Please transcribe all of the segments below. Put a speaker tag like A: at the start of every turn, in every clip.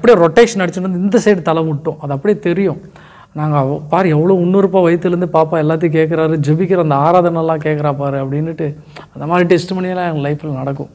A: அப்படியே ரொட்டேஷன் அடிச்சுட்டு வந்து இந்த சைடு தலை விட்டோம் அது அப்படியே தெரியும் நாங்கள் பாரு எவ்வளோ இன்னொருப்பா வயிற்றுலேருந்து பாப்பா எல்லாத்தையும் கேட்குறாரு ஜெபிக்கிற அந்த ஆராதனைலாம் கேட்குறா பாரு அப்படின்னுட்டு அந்த மாதிரி டெஸ்ட் பண்ணியெல்லாம் எங்கள் லைஃப்பில் நடக்கும்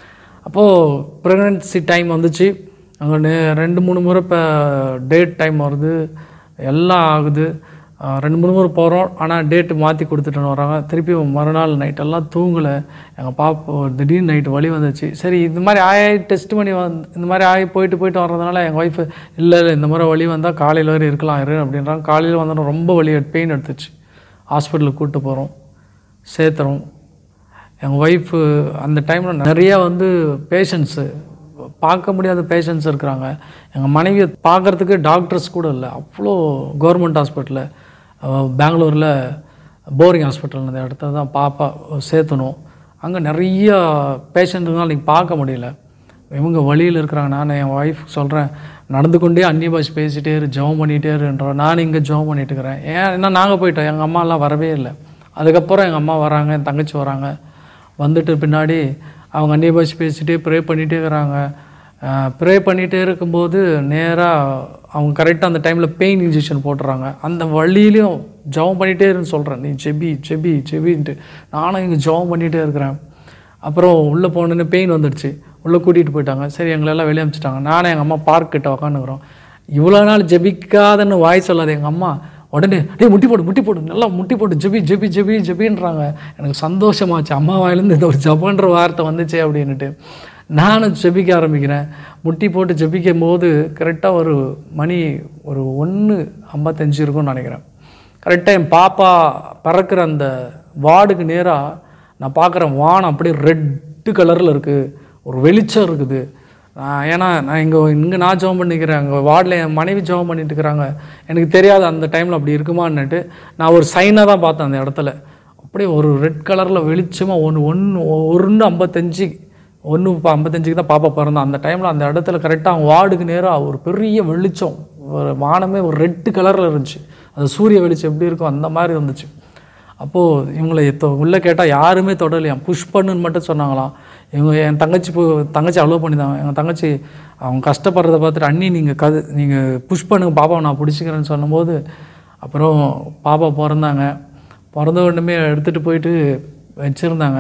A: அப்போது ப்ரெக்னென்சி டைம் வந்துச்சு அங்கே ரெண்டு மூணு முறை இப்போ டேட் டைம் வருது எல்லாம் ஆகுது அஹ் ரெண்டு மூணு முறை போகிறோம் ஆனால் டேட்டு மாற்றி கொடுத்துட்டுன்னு வராங்க திருப்பி மறுநாள் நைட்டெல்லாம் தூங்கலை எங்கள் பாப்பா திடீர்னு நைட்டு வலி வந்துச்சு சரி இந்த மாதிரி ஆயி டெஸ்ட் பண்ணி வந்து இந்த மாதிரி ஆகி போயிட்டு போயிட்டு வர்றதுனால எங்கள் ஒய்ஃபு இல்லை இல்லை இந்த மாதிரி வலி வந்தால் காலையில் வரை இருக்கலாம் இரு அப்படின்றாங்க காலையில் வந்தோம் ரொம்ப வலி பெயின் எடுத்துச்சு ஹாஸ்பிட்டலுக்கு கூப்பிட்டு போகிறோம் சேர்த்துறோம் எங்கள் ஒய்ஃபு அந்த டைமில் நிறைய வந்து பேஷண்ட்ஸு பார்க்க முடியாத பேஷண்ட்ஸ் இருக்கிறாங்க எங்கள் மனைவியை பார்க்குறதுக்கு டாக்டர்ஸ் கூட இல்லை அவ்வளோ கவர்மெண்ட் ஹாஸ்பிட்டலில் பெங்களூரில் போரிங் ஹாஸ்பிட்டல் அந்த இடத்துல தான் பாப்பா சேர்த்தணும் அங்கே நிறைய பேஷண்ட்டுங்களால் நீங்கள் பார்க்க முடியல இவங்க வழியில் இருக்கிறாங்க நான் என் ஒய்ஃப் சொல்கிறேன் நடந்து கொண்டே அந்நிய பாஷை பேசிட்டே இரு ஜெபம் பண்ணிகிட்டே இருன்றோம் நான் இங்கே ஜெபம் பண்ணிட்டு இருக்கிறேன் ஏன் என்ன நாங்கள் போயிட்டோம் எங்கள் அம்மாலாம் வரவே இல்லை அதுக்கப்புறம் எங்கள் அம்மா வராங்க என் தங்கச்சி வராங்க வந்துட்டு பின்னாடி அவங்க அந்நிய பாஷை பேசிட்டே ப்ரே பண்ணிகிட்டே இருக்கிறாங்க ப்ரே பண்ணிகிட்டே இருக்கும்போது நேராக அவங்க கரெக்டாக அந்த டைமில் பெயின் இன்ஜெக்ஷன் போட்டுறாங்க அந்த வழியிலையும் ஜெபம் பண்ணிகிட்டே இருன்னு சொல்கிறேன் நீ ஜெபி ஜெபி ஜெபின்ட்டு நானும் இங்கே ஜெபம் பண்ணிகிட்டே இருக்கிறேன் அப்புறம் உள்ளே போனோன்னே பெயின் வந்துடுச்சு உள்ளே கூட்டிகிட்டு போயிட்டாங்க சரி எங்களெல்லாம் வெளியே அனுப்பிச்சிட்டாங்க நானும் எங்கள் அம்மா பார்க் கிட்ட உக்காந்துக்கிறோம் இவ்வளோ நாள் ஜெபிக்காதன்னு வாய் சொல்லாது எங்கள் அம்மா உடனே டேய் முட்டி போடு முட்டி போடு நல்லா முட்டி போடு ஜெபி ஜெபி ஜெபி ஜெபின்றாங்க எனக்கு சந்தோஷமாச்சு அம்மா வாயிலேருந்து இந்த ஒரு ஜபன்ற வார்த்தை வந்துச்சே அப்படின்னுட்டு நானும் ஜெபிக்க ஆரம்பிக்கிறேன் முட்டி போட்டு ஜெபிக்கும் போது கரெக்டாக ஒரு மணி ஒரு ஒன்று ஐம்பத்தஞ்சு இருக்கும்னு நினைக்கிறேன் கரெக்டாக என் பாப்பா பறக்கிற அந்த வார்டுக்கு நேராக நான் பார்க்குறேன் வானம் அப்படியே ரெட்டு கலரில் இருக்குது ஒரு வெளிச்சம் இருக்குது நான் ஏன்னா நான் இங்கே இங்கே நான் ஜெபம் பண்ணிக்கிறேன் அங்கே வார்டில் என் மனைவி ஜெபம் பண்ணிட்டு இருக்கிறாங்க எனக்கு தெரியாது அந்த டைமில் அப்படி இருக்குமான்னுட்டு நான் ஒரு சைனாக தான் பார்த்தேன் அந்த இடத்துல அப்படியே ஒரு ரெட் கலரில் வெளிச்சமாக ஒன்று ஒன்று ஒன்று ஐம்பத்தஞ்சு ஒன்று ஐம்பத்தஞ்சுக்கு தான் பாப்பா பிறந்தான் அந்த டைமில் அந்த இடத்துல கரெக்டாக அவங்க வார்டுக்கு நேராக ஒரு பெரிய வெளிச்சம் ஒரு வானமே ஒரு ரெட்டு கலரில் இருந்துச்சு அது சூரிய வெளிச்சம் எப்படி இருக்கும் அந்த மாதிரி இருந்துச்சு அப்போது இவங்களை தொ உள்ளே கேட்டால் யாருமே தொடலையாம் புஷ் பண்ணுன்னு மட்டும் சொன்னாங்களாம் இவங்க என் தங்கச்சி போ தங்கச்சி அலோவ் பண்ணிதாங்க எங்கள் தங்கச்சி அவங்க கஷ்டப்படுறத பார்த்துட்டு அண்ணி நீங்கள் கது நீங்கள் புஷ் பண்ணுங்க பாப்பாவை நான் பிடிச்சிக்கிறேன்னு சொன்னபோது அப்புறம் பாப்பா பிறந்தாங்க பிறந்த உடனே எடுத்துகிட்டு போயிட்டு வச்சுருந்தாங்க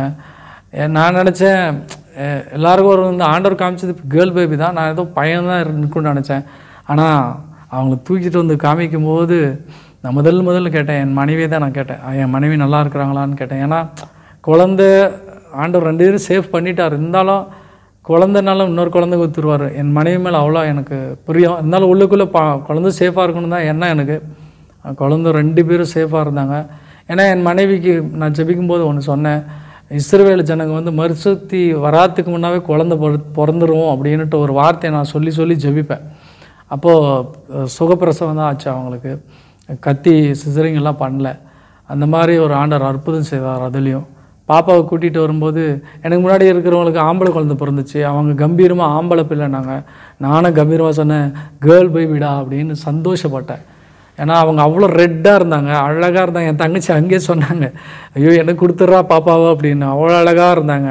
A: நான் நினச்சேன் எல்லாருக்கும் ஒரு வந்து ஆண்டவர் காமிச்சது கேர்ள் பேபி தான் நான் ஏதோ பையன் தான் இருக்குன்னு நினச்சேன் ஆனால் அவங்கள தூக்கிட்டு வந்து காமிக்கும் போது நான் முதல் முதல்ல கேட்டேன் என் மனைவியை தான் நான் கேட்டேன் என் மனைவி நல்லா இருக்கிறாங்களான்னு கேட்டேன் ஏன்னா குழந்தை ஆண்டவர் ரெண்டு பேரும் சேஃப் பண்ணிட்டார் இருந்தாலும் குழந்தைனால இன்னொரு குழந்தை கொடுத்துருவார் என் மனைவி மேலே அவ்வளோ எனக்கு புரியும் இருந்தாலும் உள்ளுக்குள்ளே பா குழந்தை சேஃபாக இருக்கணும் தான் என்ன எனக்கு குழந்தை ரெண்டு பேரும் சேஃபாக இருந்தாங்க ஏன்னா என் மனைவிக்கு நான் ஜெபிக்கும் போது ஒன்று சொன்னேன் இஸ்ரவேல் ஜனங்க வந்து மறுசுத்தி வராத்துக்கு முன்னாவே குழந்தை பிற பிறந்துரும் அப்படின்ட்டு ஒரு வார்த்தையை நான் சொல்லி சொல்லி ஜெபிப்பேன் அப்போது சுகப்பிரசவம் தான் ஆச்சு அவங்களுக்கு கத்தி சிசரிங் எல்லாம் பண்ணல அந்த மாதிரி ஒரு ஆண்டவர் அற்புதம் செய்தார் அதுலேயும் பாப்பாவை கூட்டிகிட்டு வரும்போது எனக்கு முன்னாடி இருக்கிறவங்களுக்கு ஆம்பளை குழந்தை பிறந்துச்சு அவங்க கம்பீரமாக ஆம்பளை பிள்ளைனாங்க நானும் கம்பீரமாக சொன்னேன் கேர்ள் பேபிடா அப்படின்னு சந்தோஷப்பட்டேன் ஏன்னா அவங்க அவ்வளோ ரெட்டாக இருந்தாங்க அழகாக இருந்தாங்க என் தங்கச்சி அங்கேயே சொன்னாங்க ஐயோ எனக்கு கொடுத்துட்றா பாப்பாவோ அப்படின்னு அவ்வளோ அழகாக இருந்தாங்க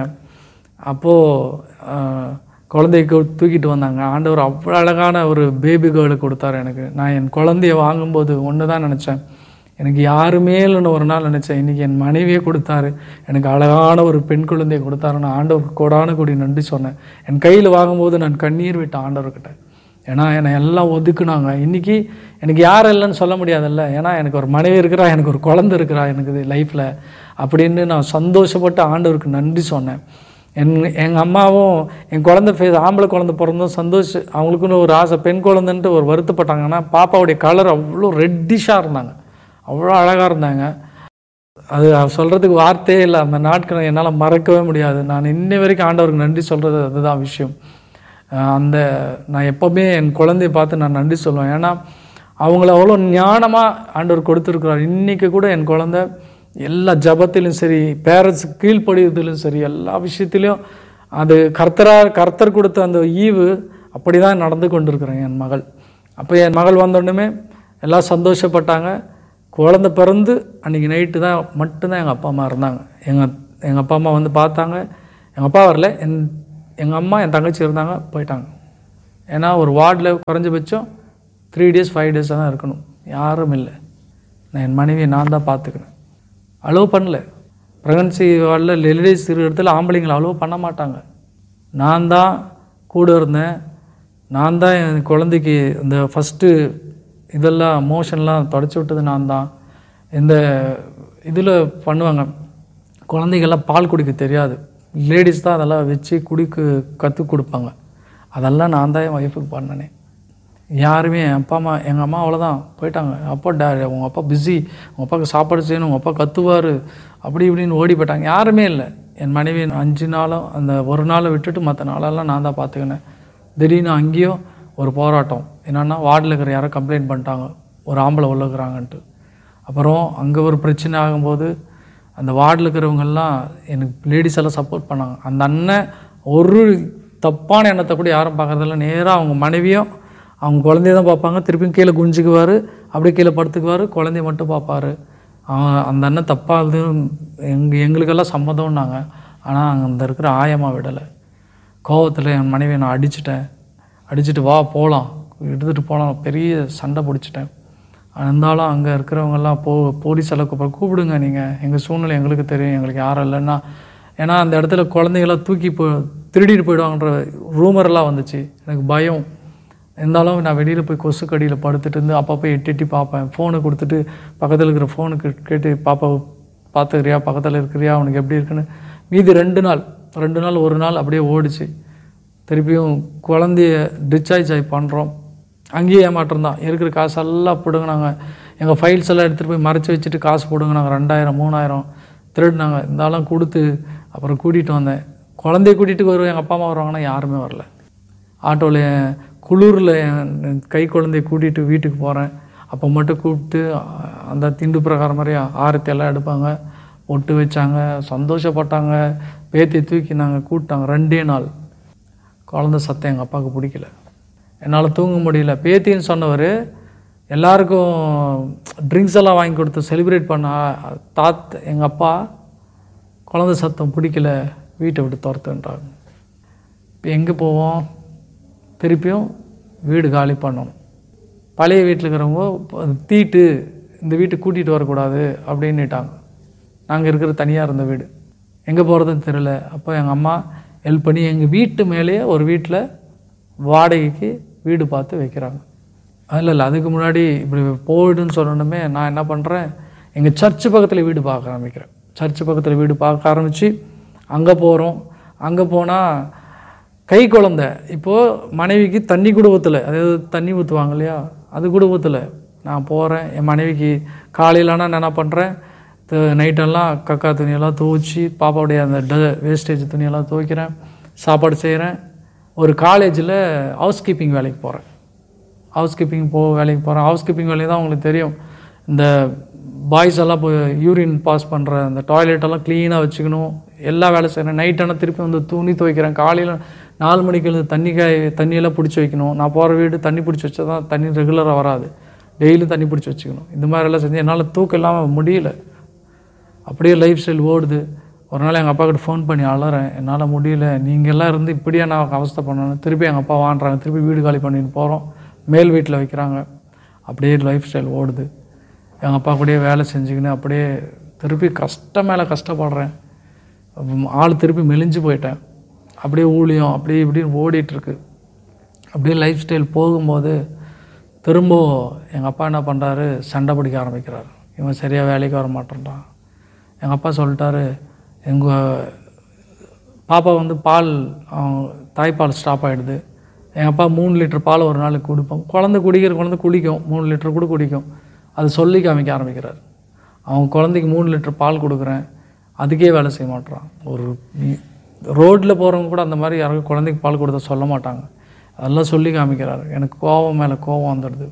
A: அப்போது குழந்தைக்கு தூக்கிட்டு வந்தாங்க ஆண்டவர் அவ்வளோ அழகான ஒரு பேபி கேர்ளை கொடுத்தாரு எனக்கு நான் என் குழந்தைய வாங்கும்போது ஒன்று தான் நினச்சேன் எனக்கு யாருமே இல்லைன்னு ஒரு நாள் நினச்சேன் இன்றைக்கி என் மனைவியே கொடுத்தாரு எனக்கு அழகான ஒரு பெண் குழந்தையை கொடுத்தாரு நான் ஆண்டவருக்கு கோடான கொடி நன்றி சொன்னேன் என் கையில் வாங்கும்போது நான் கண்ணீர் விட்டேன் ஆண்டவர்கிட்ட ஏன்னா என்னை எல்லாம் ஒதுக்குனாங்க இன்றைக்கி எனக்கு யாரும் இல்லைன்னு சொல்ல முடியாதுல்ல ஏன்னா எனக்கு ஒரு மனைவி இருக்கிறா எனக்கு ஒரு குழந்தை இருக்கிறா எனக்கு லைஃப்பில் அப்படின்னு நான் சந்தோஷப்பட்டு ஆண்டவருக்கு நன்றி சொன்னேன் என் எங்கள் அம்மாவும் என் குழந்தை ஃபேஸ் ஆம்பளை குழந்தை பிறந்தும் சந்தோஷ் அவங்களுக்குன்னு ஒரு ஆசை பெண் குழந்தைன்ட்டு ஒரு வருத்தப்பட்டாங்கன்னா பாப்பாவுடைய கலர் அவ்வளோ ரெட்டிஷாக இருந்தாங்க அவ்வளோ அழகாக இருந்தாங்க அது சொல்கிறதுக்கு வார்த்தையே இல்லை அந்த நாட்களை என்னால் மறக்கவே முடியாது நான் இன்னை வரைக்கும் ஆண்டவருக்கு நன்றி சொல்கிறது அதுதான் விஷயம் அந்த நான் எப்போவுமே என் குழந்தைய பார்த்து நான் நன்றி சொல்லுவேன் ஏன்னா அவங்கள அவ்வளோ ஞானமாக ஆண்டவர் கொடுத்துருக்குறார் இன்றைக்கி கூட என் குழந்தை எல்லா ஜபத்திலும் சரி பேரண்ட்ஸ் கீழ்ப்படியதிலும் சரி எல்லா விஷயத்திலையும் அது கர்த்தரா கர்த்தர் கொடுத்த அந்த ஈவு அப்படி தான் நடந்து கொண்டிருக்கிறேன் என் மகள் அப்போ என் மகள் வந்தோடனே எல்லாம் சந்தோஷப்பட்டாங்க குழந்த பிறந்து அன்றைக்கி நைட்டு தான் மட்டும்தான் எங்கள் அப்பா அம்மா இருந்தாங்க எங்கள் எங்கள் அப்பா அம்மா வந்து பார்த்தாங்க எங்கள் அப்பா வரல என் எங்கள் அம்மா என் தங்கச்சி இருந்தாங்க போயிட்டாங்க ஏன்னா ஒரு வார்டில் குறைஞ்சபட்சம் த்ரீ டேஸ் ஃபைவ் டேஸாக தான் இருக்கணும் யாரும் இல்லை நான் என் மனைவியை நான் தான் பார்த்துக்கினேன் அலோவ் பண்ணல ப்ரெக்னன்சி வார்டில் லேடிஸ் இருக்கிற இடத்துல ஆம்பளைங்களை அலோவ் பண்ண மாட்டாங்க நான் தான் கூட இருந்தேன் நான் தான் என் குழந்தைக்கு இந்த ஃபஸ்ட்டு இதெல்லாம் மோஷன்லாம் தொடச்சி விட்டது நான் தான் இந்த இதில் பண்ணுவாங்க குழந்தைகள்லாம் பால் குடிக்க தெரியாது லேடிஸ் தான் அதெல்லாம் வச்சு குடிக்க கற்றுக் கொடுப்பாங்க அதெல்லாம் நான் தான் என் ஒய்ஃபுக்கு பண்ணினேன் யாருமே என் அப்பா அம்மா எங்கள் அம்மா அவ்வளோதான் போயிட்டாங்க அப்பா டே உங்கள் அப்பா பிஸி உங்கள் அப்பாவுக்கு சாப்பாடு செய்யணும் உங்கள் அப்பா கத்துவார் அப்படி இப்படின்னு ஓடி போயிட்டாங்க யாருமே இல்லை என் மனைவி அஞ்சு நாளும் அந்த ஒரு நாளை விட்டுட்டு மற்ற நாளெல்லாம் நான் தான் பார்த்துக்கினேன் திடீர்னு அங்கேயும் ஒரு போராட்டம் என்னென்னா வார்டில் இருக்கிற யாரோ கம்ப்ளைண்ட் பண்ணிட்டாங்க ஒரு ஆம்பளை உள்ளுக்குறாங்கன்ட்டு அப்புறம் அங்கே ஒரு பிரச்சனை ஆகும்போது அந்த வார்டில் இருக்கிறவங்கெல்லாம் எனக்கு லேடிஸ் எல்லாம் சப்போர்ட் பண்ணாங்க அந்த அண்ணன் ஒரு தப்பான எண்ணத்தை கூட யாரும் பார்க்கறதில்ல நேராக அவங்க மனைவியும் அவங்க குழந்தைய தான் பார்ப்பாங்க திருப்பியும் கீழே குஞ்சுக்குவார் அப்படியே கீழே படுத்துக்குவார் குழந்தைய மட்டும் பார்ப்பாரு அவன் அந்த அண்ணன் தப்பாக இது எங்கள் எங்களுக்கெல்லாம் சம்மதம்னாங்க ஆனால் அங்கே அந்த இருக்கிற ஆயமா விடலை கோவத்தில் என் மனைவியை நான் அடிச்சிட்டேன் அடிச்சிட்டு வா போகலாம் எடுத்துகிட்டு போகலாம் பெரிய சண்டை பிடிச்சிட்டேன் இருந்தாலும் அங்கே இருக்கிறவங்கெல்லாம் போ போலீஸ் எல்லாம் கூப்பிட கூப்பிடுங்க நீங்கள் எங்கள் சூழ்நிலை எங்களுக்கு தெரியும் எங்களுக்கு யாரும் இல்லைன்னா ஏன்னா அந்த இடத்துல குழந்தைங்களாம் தூக்கி போ திருடிட்டு போயிடுவாங்கன்ற ரூமர்லாம் வந்துச்சு எனக்கு பயம் இருந்தாலும் நான் வெளியில் போய் கொசு கடியில் படுத்துட்டு இருந்து அப்பப்போ எட்டி எட்டி பார்ப்பேன் ஃபோனை கொடுத்துட்டு பக்கத்தில் இருக்கிற ஃபோனுக்கு கேட்டு பாப்பாவை பார்த்துக்கிறியா பக்கத்தில் இருக்கிறியா அவனுக்கு எப்படி இருக்குன்னு மீதி ரெண்டு நாள் ரெண்டு நாள் ஒரு நாள் அப்படியே ஓடிச்சு திருப்பியும் குழந்தைய டிஸ்சார்ஜ் ஆகி பண்ணுறோம் அங்கேயே ஏமாற்றம் தான் இருக்கிற காசெல்லாம் பிடுங்கினாங்க எங்கள் ஃபைல்ஸ் எல்லாம் எடுத்துகிட்டு போய் மறைச்சி வச்சுட்டு காசு போடுங்கினாங்க ரெண்டாயிரம் மூணாயிரம் திருடினாங்க இருந்தாலும் கொடுத்து அப்புறம் கூட்டிகிட்டு வந்தேன் குழந்தைய கூட்டிகிட்டு வருவேன் எங்கள் அப்பா அம்மா வருவாங்கன்னா யாருமே வரல ஆட்டோவில் குளிரில் என் கை குழந்தைய கூட்டிகிட்டு வீட்டுக்கு போகிறேன் அப்போ மட்டும் கூப்பிட்டு அ- அந்த திண்டு பிரகாரம் மாதிரி ஆரத்தி எல்லாம் எடுப்பாங்க ஒட்டு வச்சாங்க சந்தோஷப்பட்டாங்க பேத்தி தூக்கி நாங்கள் கூப்பிட்டாங்க ரெண்டே நாள் குழந்த சத்தம் எங்கள் அப்பாவுக்கு பிடிக்கல என்னால் தூங்க முடியல பேத்தின்னு சொன்னவர் எல்லாருக்கும் ட்ரிங்க்ஸ் எல்லாம் வாங்கி கொடுத்து செலிப்ரேட் பண்ண தாத் எங்கள் அப்பா குழந்த சத்தம் பிடிக்கல வீட்டை விட்டு துரத்துன்றாங்க இப்போ எங்கே போவோம் திருப்பியும் வீடு காலி பண்ணணும் பழைய வீட்டில் இருக்கிறவங்க "இப்ப அது தீட்டு இந்த வீட்டுக்கு கூட்டிகிட்டு வரக்கூடாது அப்படின்னுட்டாங்க நாங்கள் இருக்கிற தனியாக இருந்த வீடு எங்கே போகிறதுன்னு தெரில அப்போ எங்கள் அம்மா ஹெல்ப் பண்ணி எங்கள் வீட்டு மேலேயே ஒரு வீட்டில் வாடகைக்கு வீடு பார்த்து வைக்கிறாங்க இல்லை இல்லை அதுக்கு முன்னாடி இப்படி போயிடுன்னு சொல்லணுமே நான் என்ன பண்ணுறேன் எங்கள் சர்ச்சு பக்கத்தில் வீடு பார்க்க ஆரம்பிக்கிறேன் சர்ச்சு பக்கத்தில் வீடு பார்க்க ஆரம்பித்து அங்கே போகிறோம் அங்கே போனால் கை குழந்தை இப்போது மனைவிக்கு தண்ணி கூட ஊற்றலை அதாவது தண்ணி ஊற்றுவாங்க இல்லையா அது கூட ஊற்றலை நான் போகிறேன் என் மனைவிக்கு காலையிலனா நான் என்ன பண்ணுறேன் நைட்டெல்லாம் கக்கா துணியெல்லாம் துவைச்சி பாப்பாவுடைய அந்த ட வேஸ்டேஜ் துணியெல்லாம் துவைக்கிறேன் சாப்பாடு செய்கிறேன் ஒரு காலேஜில் ஹவுஸ் கீப்பிங் வேலைக்கு போகிறேன் ஹவுஸ் கீப்பிங் போ வேலைக்கு போகிறேன் ஹவுஸ் கீப்பிங் வேலையை தான் உங்களுக்கு தெரியும் இந்த பாய்ஸ் எல்லாம் போய் யூரின் பாஸ் பண்ணுற அந்த டாய்லெட் எல்லாம் க்ளீனாக வச்சுக்கணும் எல்லா வேலை செய்கிறேன் நைட் ஆனால் திருப்பி வந்து துணி துவைக்கிறேன் காலையில் நாலு மணிக்கு எழுந்து தண்ணி காய் தண்ணியெல்லாம் பிடிச்சி வைக்கணும் நான் போகிற வீடு தண்ணி பிடிச்சி வச்சா தான் தண்ணி ரெகுலராக வராது டெய்லியும் தண்ணி பிடிச்சி வச்சுக்கணும் இந்த மாதிரிலாம் செஞ்சு என்னால் தூக்கம் இல்லாமல் முடியல அப்படியே லைஃப் ஸ்டைல் ஓடுது ஒரு நாள் எங்கள் அப்பா கிட்ட ஃபோன் பண்ணி அலறேன் என்னால் முடியல நீங்கள் எல்லாம் இருந்து இப்படியே நான் அவஸ்தை பண்ணணும் திருப்பி எங்கள் அப்பா வாண்டுறாங்க திருப்பி வீடு காலி பண்ணிட்டு போகிறோம் மேல் வீட்டில் வைக்கிறாங்க அப்படியே லைஃப் ஸ்டைல் ஓடுது எங்கள் அப்பா கூடயே வேலை செஞ்சுக்கின்னு அப்படியே திருப்பி கஷ்டம் மேலே கஷ்டப்படுறேன் உம், ஆள் திருப்பி மெலிஞ்சு போயிட்டேன் அப்படியே ஊழியம் அப்படியே இப்படின்னு ஓடிட்டுருக்கு அப்படியே லைஃப் ஸ்டைல் போகும்போது திரும்ப எங்கள் அப்பா என்ன பண்ணுறாரு சண்டை பிடிக்க ஆரம்பிக்கிறார் இவன் சரியாக வேலைக்கு வர மாட்டேன்றான் எங்கள் அப்பா சொல்லிட்டாரு எங்கள் பாப்பா வந்து பால் அவன் தாய்ப்பால் ஸ்டாப் ஆகிடுது எங்கள் அப்பா மூணு லிட்டர் பால் ஒரு நாளைக்கு குடிப்போம் குழந்தை குடிக்கிற குழந்தை குடிக்கும் மூணு லிட்டர் கூட குடிக்கும் அது சொல்லி காமிக்க ஆரம்பிக்கிறார் அவன் குழந்தைக்கு மூணு லிட்டர் பால் கொடுக்குறேன் அதுக்கே வேலை செய்ய மாட்றான் ஒரு ரோட்டில் போகிறவங்க கூட அந்த மாதிரி யாருக்கும் குழந்தைக்கு பால் கொடுத்தா சொல்ல மாட்டாங்க அதெல்லாம் சொல்லி காமிக்கிறார் எனக்கு கோபம் மேலே கோபம் வந்துடுது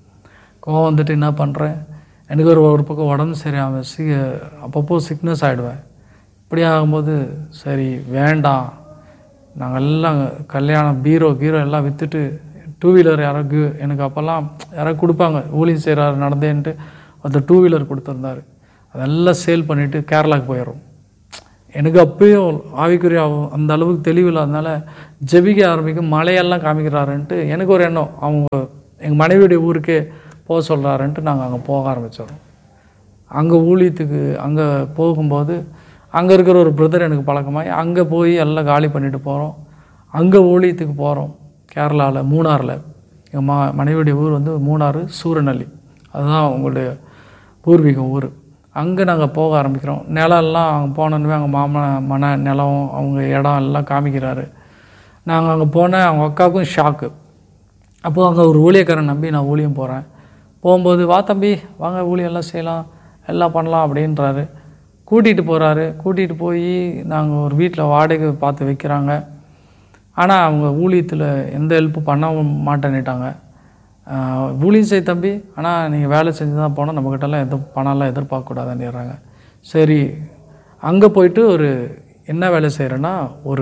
A: கோவம் வந்துட்டு என்ன பண்ணுறேன் எனக்கு ஒரு ஒரு பக்கம் உடம்பு சரியாமல் சி அப்பப்போ சிக்னஸ் ஆகிடுவேன் இப்படி ஆகும்போது சரி வேண்டாம் நாங்கள் எல்லாம் கல்யாணம் பீரோ கீரோ எல்லாம் விற்றுட்டு டூ வீலர் யாராக்கு எனக்கு அப்போல்லாம் யாராவது கொடுப்பாங்க ஊழியம் செய்கிறாரு நடந்தேன்ட்டு அந்த டூ வீலர் கொடுத்துருந்தாரு அதெல்லாம் சேல் பண்ணிவிட்டு கேரளாவுக்கு போயிடும் எனக்கு அப்பயும் ஆவிக்குரிய அவ- அந்த அளவுக்கு தெளிவு இல்லாதனால ஜெபிக்க ஆரம்பிக்கும் மலையெல்லாம் காமிக்கிறாருன்ட்டு எனக்கு ஒரு எண்ணம் அவங்க எங்கள் மனைவியுடைய ஊருக்கே போக சொல்கிறாருன்ட்டு நாங்கள் அங்கே போக ஆரம்பிச்சிடுறோம் அங்கே ஊழியத்துக்கு அங்கே போகும்போது அங்கே இருக்கிற ஒரு பிரதர் எனக்கு பழக்கமாகி அங்கே போய் எல்லாம் காலி பண்ணிட்டு போகிறோம் அங்கே ஊழியத்துக்கு போகிறோம் கேரளாவில் மூணாரில் எங்கள் மா மனைவியுடைய ஊர் வந்து மூணாறு சூரநல்லி அதுதான் அவங்களுடைய பூர்வீக ஊர் அங்கே நாங்கள் போக ஆரம்பிக்கிறோம் நிலம்லாம் அங்கே போனோன்னே அவங்க மாமா மன நிலம் அவங்க இடம் எல்லாம் காமிக்கிறாரு நாங்கள் அங்கே போனேன் அவங்க அக்காவுக்கும் ஷாக்கு அப்போது அங்கே ஒரு ஊழியக்காரன் நம்பி நான் ஊழியம் போகிறேன் போகும்போது வா தம்பி வாங்க ஊழியம் எல்லாம் செய்யலாம் எல்லாம் பண்ணலாம் அப்படின்றாரு கூட்டிகிட்டு போகிறாரு கூட்டிகிட்டு போய் நாங்கள் ஒரு வீட்டில் வாடகை பார்த்து வைக்கிறாங்க ஆனால் அவங்க ஊழியத்தில் எந்த ஹெல்ப்பும் பண்ண மாட்டேன்னுட்டாங்க ஆஹ் ஊழியம் செய் தம்பி ஆனால் நீங்கள் வேலை செஞ்சு தான் போனால் நம்மக்கிட்டலாம் எதுவும் பணம்லாம் எதிர்பார்க்கக்கூடாதுன்னுறாங்க சரி அங்கே போயிட்டு ஒரு என்ன வேலை செய்கிறேன்னா ஒரு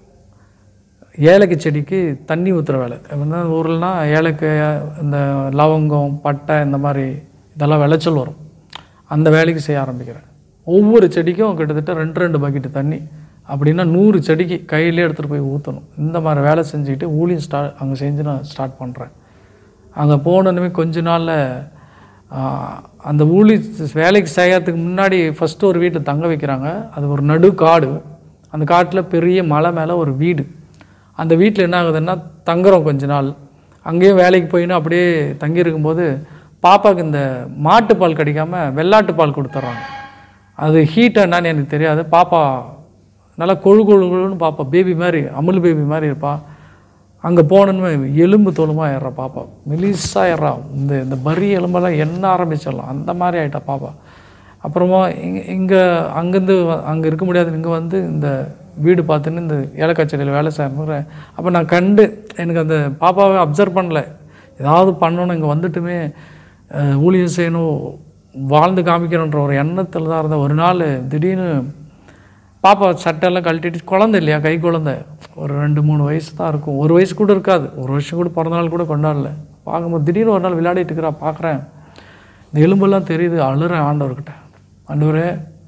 A: ஏலக்கு செடிக்கு தண்ணி ஊற்றுற வேலை எப்படின்னா ஊர்லனா ஏலக்காய் இந்த லவங்கம் பட்டை இந்த மாதிரி இதெல்லாம் விளைச்சல் வரும் அந்த வேலைக்கு செய்ய ஆரம்பிக்கிறேன் ஒவ்வொரு செடிக்கும் கிட்டத்தட்ட ரெண்டு ரெண்டு பக்கெட்டு தண்ணி அப்படின்னா நூறு செடிக்கு கையிலே எடுத்துகிட்டு போய் ஊற்றணும் இந்த மாதிரி வேலை செஞ்சுக்கிட்டு ஊழியம் ஸ்டார்ட் அங்கே செஞ்சு நான் ஸ்டார்ட் பண்ணுறேன் அங்கே போனோன்னுமே கொஞ்ச நாளில் அந்த ஊழி வேலைக்கு செய்யறதுக்கு முன்னாடி ஃபஸ்ட்டு ஒரு வீட்டில் தங்க வைக்கிறாங்க அது ஒரு நடு காடு அந்த காட்டில் பெரிய மலை மேலே ஒரு வீடு அந்த வீட்டில் என்ன ஆகுதுன்னா தங்குறோம் கொஞ்ச நாள் அங்கேயும் வேலைக்கு போயின்னு அப்படியே தங்கி இருக்கும்போது பாப்பாவுக்கு இந்த மாட்டுப்பால் கிடைக்காம வெள்ளாட்டு பால் கொடுத்துட்றாங்க அது ஹீட் என்னன்னு எனக்கு தெரியாது பாப்பா நல்லா கொழு கொழு கொழுன்னு பாப்பா பேபி மாதிரி அமுல் பேபி மாதிரி இருப்பா அங்கே போனோன்னு எலும்பு தோலுமா ஏறா பாப்பா மெலிசா ஏறா இந்த இந்த பரி எலும்பெல்லாம் எண்ண ஆரம்பிச்சிடலாம் அந்த மாதிரி ஆயிட்டா பாப்பா அப்புறமா இங்கே இங்கே அங்கேருந்து அங்கே இருக்க முடியாது இங்கே வந்து இந்த வீடு பார்த்துன்னு இந்த ஏலக்காய் செடியில் வேலை செய்யணுங்கிற அப்போ நான் கண்டு எனக்கு அந்த பாப்பாவை அப்சர்வ் பண்ணல ஏதாவது பண்ணணும் இங்கே வந்துட்டுமே அஹ், ஊழியம் செய்யணும் வாழ்ந்து காமிக்கணுன்ற ஒரு எண்ணத்தில் தான் இருந்தேன் ஒரு நாள் திடீர்னு பாப்பா சட்டையெல்லாம் கழட்டிட்டு குழந்தை இல்லையா கை குழந்தை ஒரு ரெண்டு மூணு வயசு தான் இருக்கும் ஒரு வயசு கூட இருக்காது ஒரு வருஷம் கூட பிறந்த நாள் கூட கொண்டாடல பார்க்கும்போது திடீர்னு ஒரு நாள் விளையாடிட்டு இருக்கிறா பார்க்குறேன் இந்த எலும்பெல்லாம் தெரியுது அழுறேன் ஆண்டவர்கிட்ட ஆண்டவரே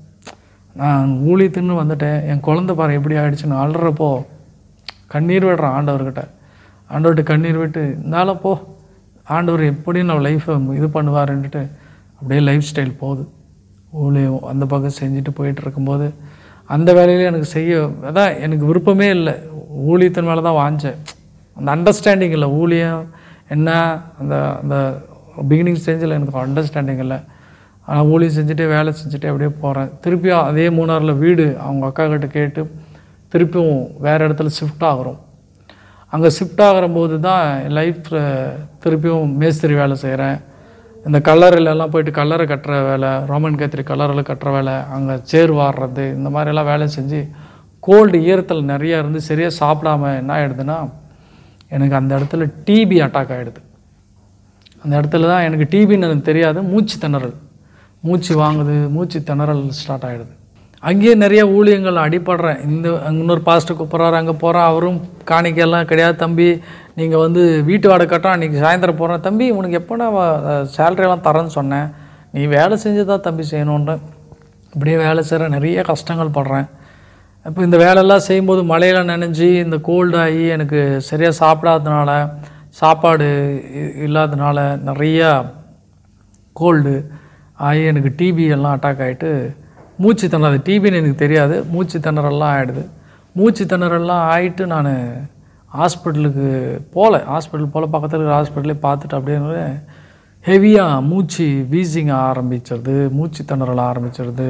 A: நான் ஊழியத்துன்னு வந்துட்டேன் என் குழந்தை பாரு எப்படி ஆயிடுச்சுன்னு அழுறப்போ கண்ணீர் விடுறேன் ஆண்டவர்கிட்ட ஆண்டவர்கிட்ட கண்ணீர் விட்டு இருந்தாலும் போ ஆண்டவர் எப்படி நம்ம லைஃப்பை இது பண்ணுவாருன்ட்டு அப்படியே லைஃப் ஸ்டைல் போகுது ஊழியம் அந்த பக்கம் செஞ்சுட்டு போயிட்டு இருக்கும்போது அந்த வேலையில எனக்கு செய்ய அதான் எனக்கு விருப்பமே இல்லை ஊழியத்தின் மேலே தான் வாஞ்சேன் அந்த அண்டர்ஸ்டாண்டிங் இல்லை ஊழியம் என்ன அந்த அந்த பிகினிங் ஸ்டேஜில் எனக்கு அண்டர்ஸ்டாண்டிங் இல்லை ஆனால் ஊழியம் செஞ்சுட்டே வேலை செஞ்சுட்டே அப்படியே போகிறேன் திருப்பியும் அதே மூணாரில் வீடு அவங்க அக்கா கிட்ட கேட்டு திருப்பியும் வேறு இடத்துல ஷிஃப்ட் ஆகுறோம் அங்கே ஷிஃப்ட் ஆகிற போது தான் லைஃப்பில் திருப்பியும் மேஸ்திரி வேலை செய்கிறேன் இந்த கல்லறையில எல்லாம் போயிட்டு கல்லறை கட்டுற வேலை ரோமன் கேத்திரி கல்லறையில் கட்டுற வேலை அங்கே சேர் வாடுறது இந்த மாதிரியெல்லாம் வேலை செஞ்சு கோல்டு ஈரத்தில் நிறையா இருந்து சரியாக சாப்பிடாம என்ன ஆகிடுதுன்னா எனக்கு அந்த இடத்துல டிபி அட்டாக் ஆகிடுது அந்த இடத்துல தான் எனக்கு டிபின்னு எனக்கு தெரியாது மூச்சு திணறல் மூச்சு வாங்குது மூச்சு திணறல் ஸ்டார்ட் ஆகிடுது அங்கேயே நிறைய ஊழியங்கள் அடிபடுறேன் இந்த அங்க இன்னொரு பாஸ்டர் கூப்பிட்றாரு அங்கே போகிறேன் அவரும் காணிக்கையெல்லாம் கிடையாது தம்பி நீங்கள் வந்து வீட்டு வாடகை கட்டுறோம் அன்றைக்கி சாயந்தரம் போகிறேன் தம்பி உனக்கு எப்போ நான் சேலரியெல்லாம் தரேன்னு சொன்னேன் நீ வேலை செஞ்சு தான் தம்பி செய்யணுன்ற இப்படியே வேலை செய்கிற நிறைய கஷ்டங்கள் படுறேன் இப்போ இந்த வேலையெல்லாம் செய்யும்போது மழையில் நனைஞ்சி இந்த கோல்டு ஆகி எனக்கு சரியாக சாப்பிடாததுனால சாப்பாடு இ- இல்லாதனால நிறையா கோல்டு ஆகி எனக்கு டிபி எல்லாம் அட்டாக் ஆகிட்டு மூச்சு திணறது டிபின்னு எனக்கு தெரியாது மூச்சு திணறல்லாம் ஆகிடுது மூச்சு திணறல்லாம் ஆகிட்டு நான் ஹாஸ்பிட்டலுக்கு போகல ஹாஸ்பிட்டல் போல பக்கத்தில் இருக்கிற ஹாஸ்பிட்டலே பார்த்துட்டு அப்படியே ஹெவியாக மூச்சு வீசிங் ஆரம்பிச்சிருது மூச்சு திணறல் ஆரம்பிச்சிருது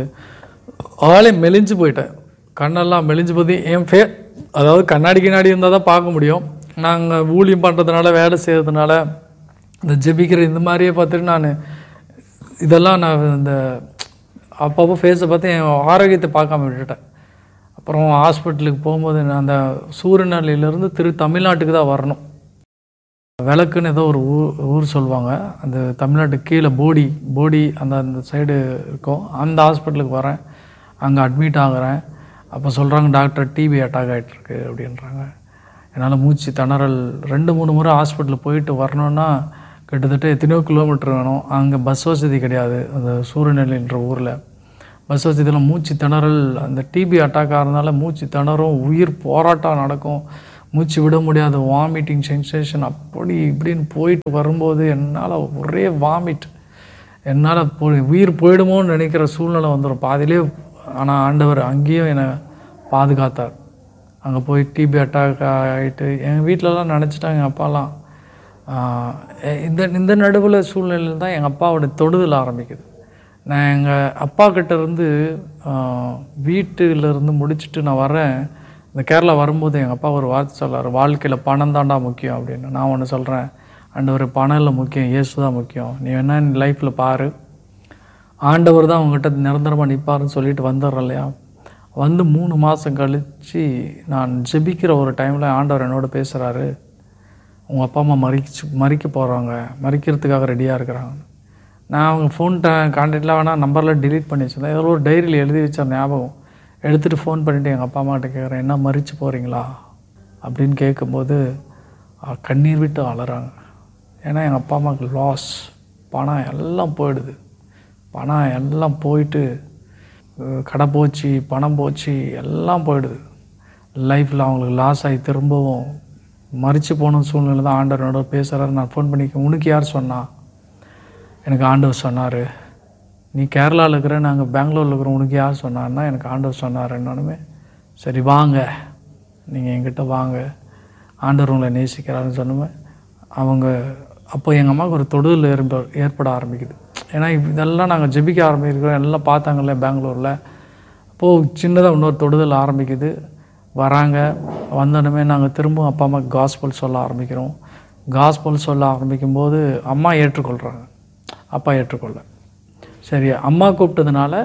A: ஆளே மெலிஞ்சு போயிட்டேன் கண்ணெல்லாம் மெலிஞ்சு போது என் ஃபே அதாவது கண்ணாடி கிண்ணாடி இருந்தால் தான் பார்க்க முடியும் நாங்கள் ஊழியம் பண்ணுறதுனால வேலை செய்கிறதுனால இந்த ஜெபிக்கிற இந்த மாதிரியே பார்த்துட்டு நான் இதெல்லாம் நான் இந்த அப்பப்போ ஃபேஸை பார்த்து என் ஆரோக்கியத்தை பார்க்காம விட்டுட்டேன் அப்புறம் ஹாஸ்பிட்டலுக்கு போகும்போது நான் அந்த சூரியநல்லியிலேருந்து திரு தமிழ்நாட்டுக்கு தான் வரணும் விளக்குன்னு ஏதோ ஒரு ஊர் ஊர் சொல்லுவாங்க அந்த தமிழ்நாட்டுக்கு கீழே போடி போடி அந்த அந்த சைடு இருக்கும் அந்த ஹாஸ்பிட்டலுக்கு வரேன் அங்கே அட்மிட் ஆகுறேன் அப்போ சொல்கிறாங்க டாக்டர் டிபி அட்டாக் ஆகிட்டுருக்கு அப்படின்றாங்க என்னால் மூச்சு திணறல் ரெண்டு மூணு முறை ஹாஸ்பிட்டல் போயிட்டு வரணுன்னா கிட்டத்தட்ட எத்தனையோ கிலோமீட்டர் வேணும் அங்கே பஸ் வசதி கிடையாது அந்த சூரியநெல்லின்ற ஊரில் பஸ் வசதியில் மூச்சு திணறல் அந்த டிபி அட்டாக் ஆகிறதுனால மூச்சு திணறும் உயிர் போராட்டம் நடக்கும் மூச்சு விட முடியாத வாமிட்டிங் சென்சேஷன் அப்படி இப்படின்னு போயிட்டு வரும்போது என்னால் ஒரே வாமிட் என்னால் போ உயிர் போயிடுமோன்னு நினைக்கிற சூழ்நிலை வந்துடும் பாதியிலே ஆனால் ஆண்டவர் அங்கேயும் என்னை பாதுகாத்தார் அங்கே போய் டிபி அட்டாக் ஆகிட்டு எங்கள் வீட்டிலலாம் நினச்சிட்டாங்க எங்கள் அப்பாலாம் ஆஹ் இந்த இந்த நடுவில் சூழ்நிலையில் தான் எங்கள் அப்பாவோட தொடுதல் ஆரம்பிக்குது நான் எங்கள் அப்பா கிட்ட இருந்து ஆஹ் வீட்டுல இருந்து முடிச்சுட்டு நான் வரேன் இந்த கேரளா வரும்போது எங்கள் அப்பா ஒரு வார்த்தை சொல்லார் வாழ்க்கையில் பணம் தாண்டா முக்கியம் அப்படின்னு நான் ஒன்று சொல்கிறேன் ஆண்டவர் பணம் இல்லை முக்கியம் இயேசு தான் முக்கியம் நீ வேணா லைஃப்பில் பாரு ஆண்டவர் தான் உங்ககிட்ட நிரந்தரமாக நிற்பாருன்னு சொல்லிட்டு வந்துடுறேன் இல்லையா வந்து மூணு மாதம் கழித்து நான் ஜெபிக்கிற ஒரு டைமில் ஆண்டவர் என்னோட பேசுகிறாரு உங்கள் அப்பா அம்மா மறிச்சு மறிக்க போகிறாங்க மறிக்கிறதுக்காக ரெடியாக இருக்கிறாங்க நான் அவங்க ஃபோன் கான்டாக்டில் வேணால் நம்பரில் delete பண்ணி வச்சிருந்தேன் ஏதோ ஒரு டைரியில் எழுதி வச்ச ஞாபகம் எடுத்துகிட்டு ஃபோன் பண்ணிவிட்டு எங்கள் அப்பா அம்மாட்ட கேட்குறேன் என்ன மறிச்சு போகிறீங்களா அப்படின்னு கேட்கும்போது அஹ், கண்ணீர் விட்டு அலறாங்க ஏன்னா எங்கள் அப்பா அம்மாவுக்கு லாஸ் பணம் எல்லாம் போயிடுது பணம் எல்லாம் போயிட்டு அஹ், கடை போச்சு பணம் போச்சு எல்லாம் போயிடுது லைஃப்பில் அவங்களுக்கு லாஸ் ஆகி திரும்பவும் மறித்து போன சூழ்நிலை தான் ஆண்டவரோட பேசுகிறாரு நான் ஃபோன் பண்ணி உனக்கு யார் சொன்னா எனக்கு ஆண்டவர் சொன்னார் நீ கேரளாவில் இருக்கிற நாங்கள் பெங்களூரில் இருக்கிறோம் உனக்கு யார் சொன்னார்னா எனக்கு ஆண்டவர் சொன்னார் என்னன்னுமே சரி வாங்க நீங்கள் என்கிட்ட வாங்க ஆண்டவர் உங்களை நேசிக்கிறாருன்னு சொன்னோமே அவங்க அப்போ எங்கள் அம்மாவுக்கு ஒரு தொடுதல் ஏற்ப ஏற்பட ஆரம்பிக்குது ஏன்னா இப்ப இதெல்லாம் நாங்கள் ஜெபிக்க ஆரம்பிக்கிறோம் எல்லாம் பார்த்தாங்கல்ல பெங்களூரில் அப்போது சின்னதாக இன்னொரு தொடுதல் ஆரம்பிக்குது வராங்க வந்தோடனே நாங்கள் திரும்பவும் அப்பா அம்மாவுக்கு காஸ்பல் சொல்ல ஆரம்பிக்கிறோம் காஸ்பல் சொல்ல ஆரம்பிக்கும்போது அம்மா ஏற்றுக்கொள்கிறாங்க அப்பா ஏற்றுக்கொள்ள சரி அம்மா கூப்பிட்டதுனால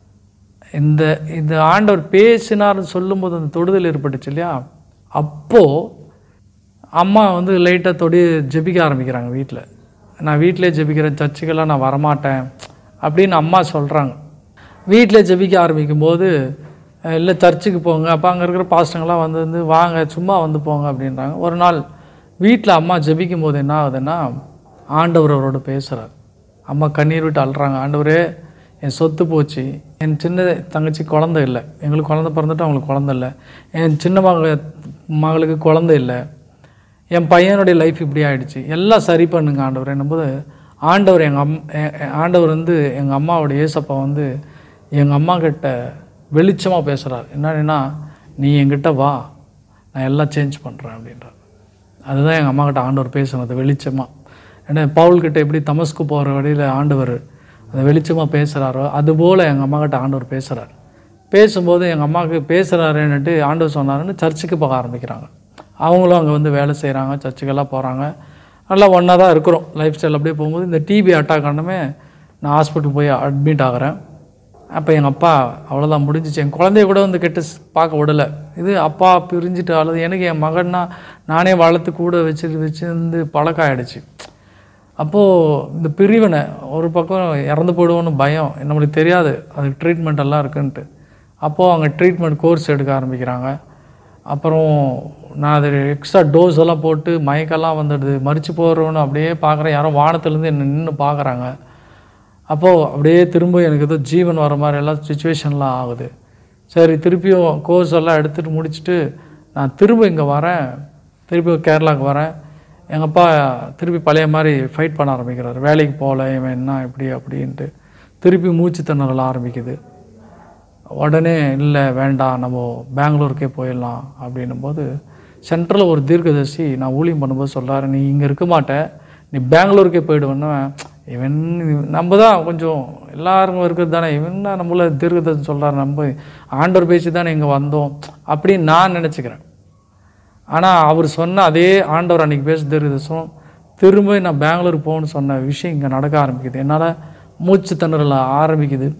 A: இந்த இந்த ஆண்டவர் பேசினார்னு சொல்லும்போது அந்த தொடுதல் ஏற்பட்டுச்சு இல்லையா அப்போது அம்மா வந்து லைட்டாக தொடி ஜெபிக்க ஆரம்பிக்கிறாங்க வீட்டில் நான் வீட்டிலே ஜெபிக்கிறேன் சர்ச்சுக்கெல்லாம் நான் வரமாட்டேன் அப்படின்னு அம்மா சொல்கிறாங்க வீட்டில் ஜெபிக்க ஆரம்பிக்கும் போது அஹ், இல்லை சர்ச்சுக்கு போங்க அப்போ அங்கே இருக்கிற பாஸ்டங்களாம் வந்து வந்து வாங்க சும்மா வந்து போங்க அப்படின்றாங்க ஒரு நாள் வீட்டில் அம்மா ஜெபிக்கும் போது என்ன ஆகுதுன்னா ஆண்டவர் அவரோட பேசுகிறார் அம்மா கண்ணீர் விட்டு அழுறாங்க ஆண்டவரே என் சொத்து போச்சு என் சின்ன தங்கச்சி குழந்தை இல்லை எங்களுக்கு குழந்தை பிறந்துட்டு அவங்களுக்கு குழந்தை இல்லை என் சின்ன மக மகளுக்கு குழந்தை இல்லை என் பையனுடைய லைஃப் இப்படி ஆயிடுச்சு எல்லாம் சரி பண்ணுங்க ஆண்டவர் என்னும்போது ஆண்டவர் எங்கள் அம் எ- எ- ஆண்டவர் வந்து எங்கள் அம்மாவோட ஏசப்பா வந்து எங்கள் அம்மா கிட்ட வெளிச்சமாக பேசுகிறார் என்னன்னா நீ என்கிட்ட வா நான் எல்லாம் சேஞ்ச் பண்ணுறேன் அப்படின்றார் அதுதான் எங்கள் அம்மா கிட்ட ஆண்டவர் பேசுனது வெளிச்சமாக ஏன்னா பவுல்கிட்ட எப்படி தமஸ்கு போகிற வழியில் ஆண்டவர் அந்த வெளிச்சமாக பேசுகிறாரோ அதுபோல் எங்கள் அம்மா கிட்ட ஆண்டவர் பேசுகிறார் பேசும்போது எங்கள் அம்மாவுக்கு பேசுகிறாருன்னுட்டு ஆண்டவர் சொன்னாருன்னு சர்ச்சுக்கு போக ஆரம்பிக்கிறாங்க அவங்களும் அங்கே வந்து வேலை செய்கிறாங்க சர்ச்சுக்கெல்லாம் போகிறாங்க நல்லா ஒன்றா தான் இருக்கிறோம் லைஃப் ஸ்டைல் அப்படியே போகும்போது இந்த டிபி அட்டாக் ஆனமே நான் ஹாஸ்பிட்டல் போய் அட்மிட் ஆகிறேன் அப்போ எங்கள் அப்பா அவ்வளோதான் முடிஞ்சிச்சு என் குழந்தைய கூட வந்து கெட்டு ஸ்- பார்க்க விடலை இது அப்பா பிரிஞ்சுட்டு அழுது எனக்கு என் மகன்னா நானே வளர்த்து கூட வச்சு வச்சிருந்து பழக்கம் ஆயிடுச்சு அப்போது இந்த பிரிவினை ஒரு பக்கம் இறந்து போயிடுவோன்னு பயம் நம்மளுக்கு தெரியாது அதுக்கு ட்ரீட்மெண்ட் எல்லாம் இருக்குன்ட்டு அப்போது அவங்க ட்ரீட்மெண்ட் கோர்ஸ் எடுக்க ஆரம்பிக்கிறாங்க அப்புறம் நான் அது எக்ஸ்ட்ரா டோஸ் எல்லாம் போட்டு மயக்கெல்லாம் வந்துடுது மறித்து போகிறோன்னு அப்படியே பார்க்குறேன் யாரோ வானத்துலேருந்து என்ன நின்று பார்க்குறாங்க அப்போது அப்படியே திரும்ப எனக்கு ஏதோ ஜீவன் வர மாதிரி எல்லாம் சுச்சுவேஷன்லாம் ஆகுது சரி திருப்பியும் கோர்ஸ் எல்லாம் எடுத்துகிட்டு முடிச்சுட்டு நான் திரும்ப இங்கே வரேன் திருப்பி கேரளாவுக்கு வரேன் எங்கள் அப்பா திருப்பி பழைய மாதிரி ஃபைட் பண்ண ஆரம்பிக்கிறார் வேலைக்கு போகல இவன் என்ன இப்படி அப்படின்ட்டு திருப்பி மூச்சு திணறல் ஆரம்பிக்குது உடனே இல்லை வேண்டாம் நம்ம பெங்களூருக்கே போயிடலாம் அப்படின்னும் போது சென்ட்ரலில் ஒரு தீர்க்கதரிசி நான் ஊழியம் பண்ணும்போது சொல்றாரு நீ இங்கே இருக்க மாட்ட நீ பெங்களூருக்கே போயிடுவேன்னு இவன் நம்ம தான் கொஞ்சம் எல்லாருக்கும் இருக்கிறது தானே இவன் தான் நம்மள தீர்க்கதரிசி சொல்கிறாரு நம்ம ஆண்டவர் பேசி தானே இங்கே வந்தோம் அப்படின்னு நான் நினச்சிக்கிறேன் ஆனால் அவர் சொன்ன அதே ஆண்டவர் அன்னைக்கு பேச தீர்க்கதரிசனம் திரும்ப நான் பெங்களூர் போகணும்னு சொன்ன விஷயம் இங்கே நடக்க ஆரம்பிக்குது என்னால் மூச்சு திணறல் ஆரம்பிக்குது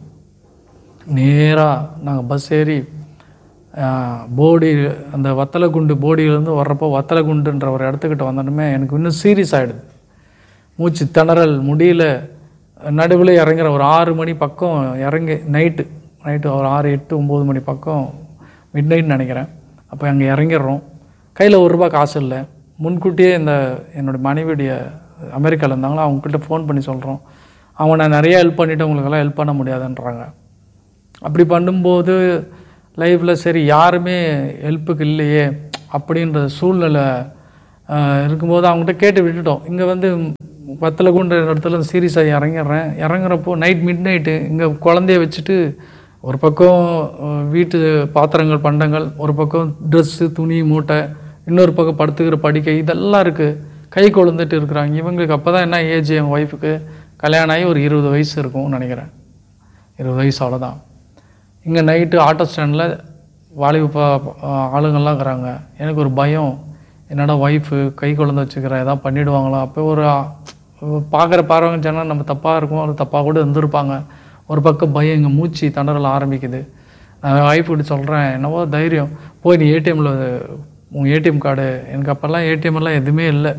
A: நேராக நாங்கள் பஸ் ஏறி ஆஹ், போடி அந்த வத்தலகுண்டு போடியிலேருந்து வர்றப்போ வத்தலகுண்டுன்ற ஒரு இடத்துக்கிட்ட வந்தோடனே எனக்கு இன்னும் சீரியஸ் ஆகிடுது மூச்சு திணறல் முடியல நடுவில் இறங்குற ஒரு ஆறு மணி பக்கம் இறங்கி நைட்டு நைட்டு ஒரு ஆறு எட்டு ஒம்பது மணி பக்கம் மிட் நைட் நினைக்கிறேன் அப்போ அங்கே இறங்கிடுறோம் கையில் ஒரு ரூபா காசு இல்லை முன்கூட்டியே இந்த என்னோடய மனைவியுடைய அமெரிக்காவில் இருந்தாங்களோ அவங்கக்கிட்ட ஃபோன் பண்ணி சொல்கிறோம் அவங்க நான் நிறைய ஹெல்ப் பண்ணிவிட்டு உங்களுக்கெல்லாம் ஹெல்ப் பண்ண முடியாதுன்றாங்க அப்படி பண்ணும்போது லைஃப்பில் சரி யாருமே ஹெல்ப்புக்கு இல்லையே அப்படின்ற சூழ்நிலை ஆஹ், இருக்கும்போது அவங்ககிட்ட கேட்டு விட்டுட்டோம் இங்கே வந்து வத்தலகுன்ற இடத்துல சீரியஸாக இறங்கிடுறேன் இறங்குறப்போ நைட் மிட் நைட்டு இங்கே குழந்தைய வச்சுட்டு ஒரு பக்கம் அஹ், வீட்டு பாத்திரங்கள் பண்டங்கள் ஒரு பக்கம் ட்ரெஸ்ஸு துணி மூட்டை இன்னொரு பக்கம் படுத்துக்கிற படுக்கை இதெல்லாம் இருக்குது கை கொழுந்துட்டு இருக்கிறாங்க இவங்களுக்கு அப்போ தான் என்ன ஏஜ் என் ஒய்ஃபுக்கு கல்யாணம் ஆகி ஒரு இருபது வயசு இருக்கும்னு நினைக்கிறேன் இருபது வயசு அவ்வளோதான் இங்கே நைட்டு ஆட்டோ ஸ்டாண்டில் வாலிப பா- ஆளுங்கள்லாம் இருக்கிறாங்க எனக்கு ஒரு பயம் என்னடா ஒய்ஃபு கை குழந்தை வச்சுக்கிறேன் எதாவது பண்ணிடுவாங்களா அப்போ ஒரு பார்க்குற பார்வைங்க சொன்னால் நம்ம தப்பாக இருக்கும் அது தப்பாக கூட இருந்திருப்பாங்க ஒரு பக்கம் பயம் எங்கள் மூச்சு தண்டரில் ஆரம்பிக்குது நான் ஒய்ஃப் கிட்ட சொல்கிறேன் என்னவோ தைரியம் போய் நீ ஏடிஎம்மில் உன் ஏடிஎம் கார்டு எனக்கு அப்போல்லாம் ஏடிஎம் எல்லாம் எதுவுமே இல்லை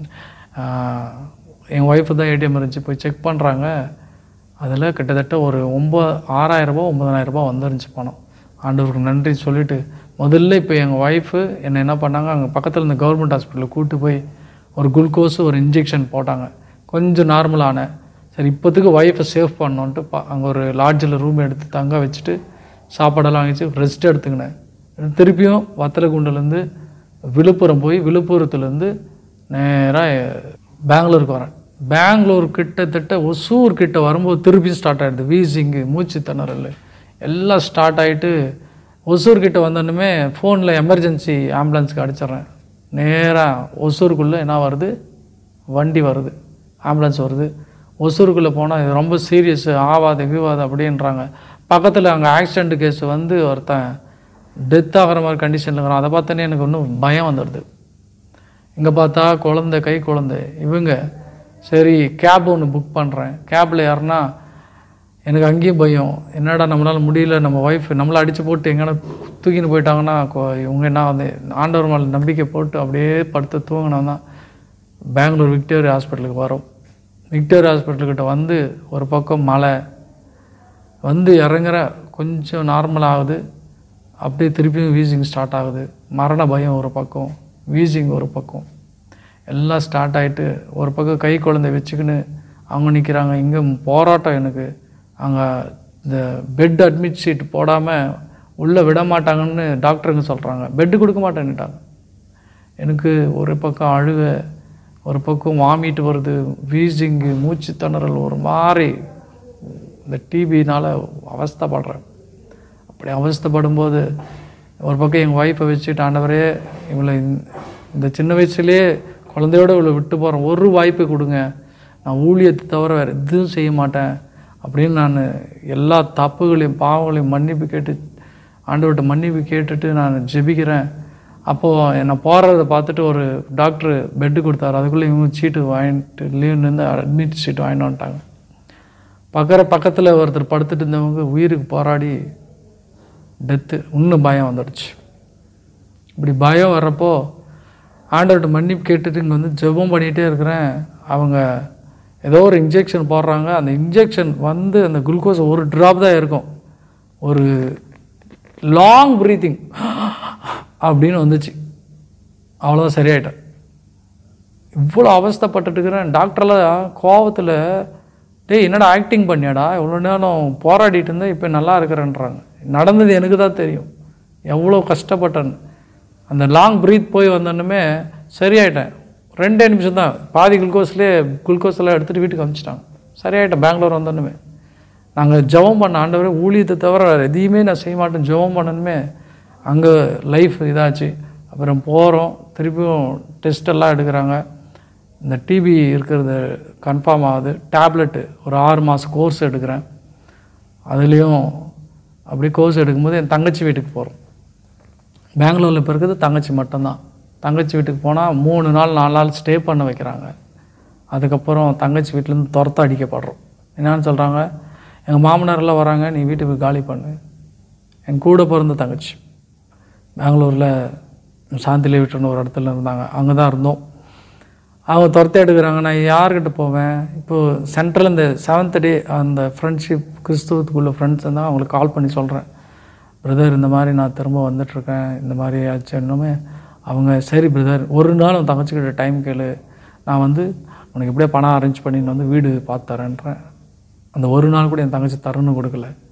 A: ஆஹ், என் ஒய்ஃபு தான் ஏடிஎம் இருந்துச்சு போய் செக் பண்ணுறாங்க அதில் கிட்டத்தட்ட ஒரு ஒம்பது ஆறாயிரரூபா ஒம்பதாயிரரூபா வந்துருந்துச்சு பணம் ஆண்டவருக்கு நன்றி சொல்லிட்டு முதல்ல இப்போ எங்கள் ஒய்ஃபு என்னை என்ன பண்ணாங்க அங்கே பக்கத்தில் இருந்த கவர்மெண்ட் ஹாஸ்பிட்டலுக்கு கூட்டி போய் ஒரு குளுக்கோஸ் ஒரு இன்ஜெக்ஷன் போட்டாங்க கொஞ்சம் நார்மலான சரி இப்போத்துக்கு ஒய்ஃபை சேவ் பண்ணோன்ட்டு பா அங்கே ஒரு லாட்ஜில் ரூம் எடுத்து தங்க வச்சுட்டு சாப்பாடெல்லாம் வச்சு ரெஸ்ட் எடுத்துக்கினேன் திருப்பியும் வத்தலகுண்டுலேருந்து விழுப்புரம் போய் விழுப்புரத்துலேருந்து நேராக பெங்களூருக்கு வரேன் பெங்களூர் கிட்டத்தட்ட ஒசூர் கிட்ட வரும்போது திருப்பி ஸ்டார்ட் ஆகிடுது வீசிங்கு மூச்சு திணறல் எல்லாம் ஸ்டார்ட் ஆகிட்டு ஒசூர் கிட்ட வந்தோன்னுமே ஃபோனில் எமர்ஜென்சி ஆம்புலன்ஸ்க்கு அடிச்சிடுறேன் நேராக ஒசூருக்குள்ளே என்ன வருது வண்டி வருது ஆம்புலன்ஸ் வருது ஒசூருக்குள்ளே போனால் இது ரொம்ப சீரியஸ் ஆவாது கீவாது அப்படின்றாங்க பக்கத்தில் அங்கே ஆக்சிடென்ட் கேஸ் வந்து ஒருத்தன் டெத் ஆகிற மாதிரி கண்டிஷனில் இருக்கிறான் அதை பார்த்தோன்னே எனக்கு இன்னும் பயம் வந்துடுது இங்கே பார்த்தா குழந்தை கை குழந்தை இவங்க சரி கேப் ஒன்று புக் பண்ணுறேன் கேப்பில் யாருன்னா எனக்கு அங்கேயும் பயம் என்னடா நம்மளால் முடியல நம்ம ஒய்ஃப் நம்மளை அடித்து போட்டு எங்கன்னா தூக்கின்னு போயிட்டாங்கன்னா கொ- இவங்க என்ன வந்து ஆண்டவர் மேலே நம்பிக்கை போட்டு அப்படியே படுத்து தூங்கினோம் தான் பெங்களூர் விக்டோரியா ஹாஸ்பிட்டலுக்கு வரோம் விக்டோரியா ஹாஸ்பிட்டல்கிட்ட வந்து ஒரு பக்கம் மழை வந்து இறங்குற கொஞ்சம் நார்மல் ஆகுது அப்படியே திருப்பியும் வீசிங் ஸ்டார்ட் ஆகுது மரண பயம் ஒரு பக்கம் வீசிங் ஒரு பக்கம் எல்லாம் ஸ்டார்ட் ஆகிட்டு ஒரு பக்கம் கை குழந்தை வச்சுக்கின்னு அவங்க நிற்கிறாங்க இங்கே போராட்டம் எனக்கு அங்கே இந்த பெட் அட்மிட் ஷீட் போடாமல் உள்ளே விட மாட்டாங்கன்னு டாக்டருங்க சொல்கிறாங்க பெட்டு கொடுக்க மாட்டேன்னுட்டாங்க எனக்கு ஒரு பக்கம் அழுக ஒரு பக்கம் வாமிட்டு வருது வீசிங்கு மூச்சு திணறல் ஒரு மாதிரி இந்த டிபினால் அவஸ்தைப்படுறேன் அப்படி அவஸ்தைப்படும்போது ஒரு பக்கம் எங்கள் ஒய்ஃபை வச்சுட்டு ஆண்டவரே இவளை இந்த- இந்த சின்ன வயசுலேயே குழந்தையோட இவளை விட்டு போகிறேன் ஒரு வாய்ப்பு கொடுங்க நான் ஊழியத்தை தவிர வேறு எதுவும் செய்ய மாட்டேன் அப்படின்னு நான் எல்லா தப்புகளையும் பாவங்களையும் மன்னிப்பு கேட்டு ஆண்டவர்கிட்ட மன்னிப்பு கேட்டுட்டு நான் ஜெபிக்கிறேன் அப்போது என்னை போகிறத பார்த்துட்டு ஒரு டாக்டர் பெட்டு கொடுத்தாரு அதுக்குள்ளே இவங்க சீட்டு வாங்கிட்டு லீவ்லேருந்து அட்மிட் சீட்டு வாங்கிட்டு வந்துட்டாங்க பக்கற பக்கத்தில் ஒருத்தர் படுத்துட்டு இருந்தவங்க உயிருக்கு போராடி டெத்து இன்னும் பயம் வந்துடுச்சு இப்படி பயம் வர்றப்போ ஆண்டவர்கிட்ட மன்னிப்பு கேட்டுட்டு இங்கே வந்து ஜெபம் பண்ணிகிட்டே இருக்கிறேன் அவங்க ஏதோ ஒரு இன்ஜெக்ஷன் போடுறாங்க அந்த இன்ஜெக்ஷன் வந்து அந்த குளுக்கோஸ் ஒரு ட்ராப் தான் இருக்கும் ஒரு லாங் ப்ரீத்திங் அப்படின்னு வந்துச்சு அவ்வளோதான் சரியாயிட்டேன் இவ்வளோ அவஸ்தைப்பட்டுட்டு இருக்கிறேன் டாக்டர்லாம் கோவத்தில் டேய் என்னடா ஆக்டிங் பண்ணியாடா இவ்வளோ நேரம் போராடிட்டு இருந்தேன் இப்போ நல்லா இருக்கிறேன்றாங்க நடந்தது எனக்கு தான் தெரியும் எவ்வளோ கஷ்டப்பட்டேன்னு அந்த லாங் ப்ரீத் போய் வந்தோன்னுமே சரியாயிட்டேன் ரெண்டே நிமிஷம் தான் பாதி குளுக்கோஸ்லேயே குளுக்கோஸ் எல்லாம் எடுத்துகிட்டு வீட்டுக்கு அனுப்பிச்சிட்டாங்க சரியாயிட்டேன் பெங்களூர் வந்தோன்னுமே நாங்கள் ஜெபம் பண்ண ஆண்டவரே ஊழியத்தை தவிர வேறு எதையுமே நான் செய்ய மாட்டேன் ஜெபம் பண்ணணுமே அங்கே லைஃப் இதாச்சு அப்புறம் போகிறோம் திருப்பியும் டெஸ்ட் எல்லாம் எடுக்கிறாங்க இந்த டிபி இருக்கிறது கன்ஃபார்ம் ஆகுது டேப்லெட்டு ஒரு ஆறு மாதம் கோர்ஸ் எடுக்கிறேன் அதுலேயும் அப்படி கோர்ஸ் எடுக்கும்போது என் தங்கச்சி வீட்டுக்கு போகிறோம் பெங்களூரில் இப்போ இருக்கிறது தங்கச்சி மட்டும்தான் தங்கச்சி வீட்டுக்கு போனால் மூணு நாள் நாலு நாள் ஸ்டே பண்ண வைக்கிறாங்க அதுக்கப்புறம் தங்கச்சி வீட்டிலேருந்து துரத்த அடிக்கப்படுறோம் என்னன்னு சொல்கிறாங்க எங்கள் மாமனாரெல்லாம் வராங்க நீ வீட்டுக்கு காலி பண்ணு என் கூட பிறந்த தங்கச்சி பெங்களூரில் சாந்திலி வீட்டுன்னு ஒரு இடத்துல இருந்தாங்க அங்கே தான் இருந்தோம் அவங்க துரத்தி எடுக்கிறாங்க நான் யார்கிட்ட போவேன் இப்போது சென்ட்ரல் இந்த செவன்த் டே அந்த ஃப்ரெண்ட்ஷிப் கிறிஸ்துவத்துக்குள்ள ஃப்ரெண்ட்ஸ் இருந்தால் அவங்களுக்கு கால் பண்ணி சொல்கிறேன் பிரதர் இந்த மாதிரி நான் திரும்ப வந்துட்டுருக்கேன் இந்த மாதிரி ஆச்சு இன்னுமே அவங்க சரி பிரதர் ஒரு நாள் உன் தங்கச்சிக்கிட்ட டைம் கேளு நான் வந்து உனக்கு எப்படியே பணம் அரேஞ்ச் பண்ணி நான் வந்து வீடு பார்த்து தரேன்றேன் அந்த ஒரு நாள் கூட என் தங்கச்சி தரணும் கொடுக்கல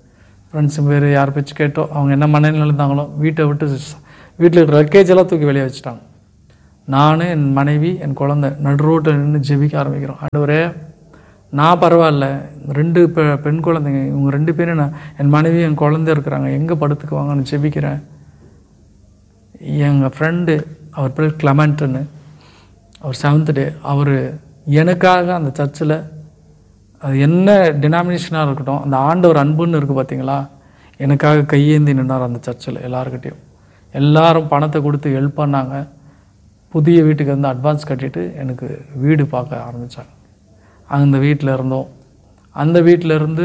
A: ஃப்ரெண்ட்ஸு பேர் யார் பேச்சு கேட்டோ அவங்க என்ன மனநிலையில் இருந்தாங்களோ வீட்டை விட்டு வீட்டில் இருக்கிற லக்கேஜ் எல்லாம் தூக்கி வெளியே வச்சுட்டாங்க நான் என் மனைவி என் குழந்தை நடு ரோட்டில் நின்று ஜெபிக்க ஆரம்பிக்கிறோம் ஆண்டவரே நான் பரவாயில்ல ரெண்டு பெ பெண் குழந்தைங்க இவங்க ரெண்டு பேரும் நான் என் மனைவி என் குழந்தை இருக்கிறாங்க எங்கே படுத்துக்குவாங்கன்னு ஜெபிக்கிறேன் எங்கள் ஃப்ரெண்டு அவர் பேர் கிளமெண்ட்டுன்னு அவர் செவன்த் டே அவர் எனக்காக அந்த சர்ச்சில் அது என்ன டினாமினேஷனாக இருக்கட்டும் அந்த ஆண்டவர் அன்புன்னு இருக்குது பார்த்தீங்களா எனக்காக கையேந்தி நின்னார் அந்த சர்ச்சில் எல்லாருக்கிட்டேயும் எல்லாரும் பணத்தை கொடுத்து ஹெல்ப் பண்ணாங்க புதிய வீட்டுக்கு வந்து அட்வான்ஸ் கட்டிட்டு எனக்கு வீடு பார்க்க ஆரம்பித்தாங்க அந்த வீட்டில் இருந்தோம் அந்த வீட்டில் இருந்து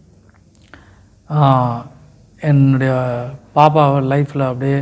A: ஆஹ், என்னுடைய பாப்பா லைஃப்பில் அப்படியே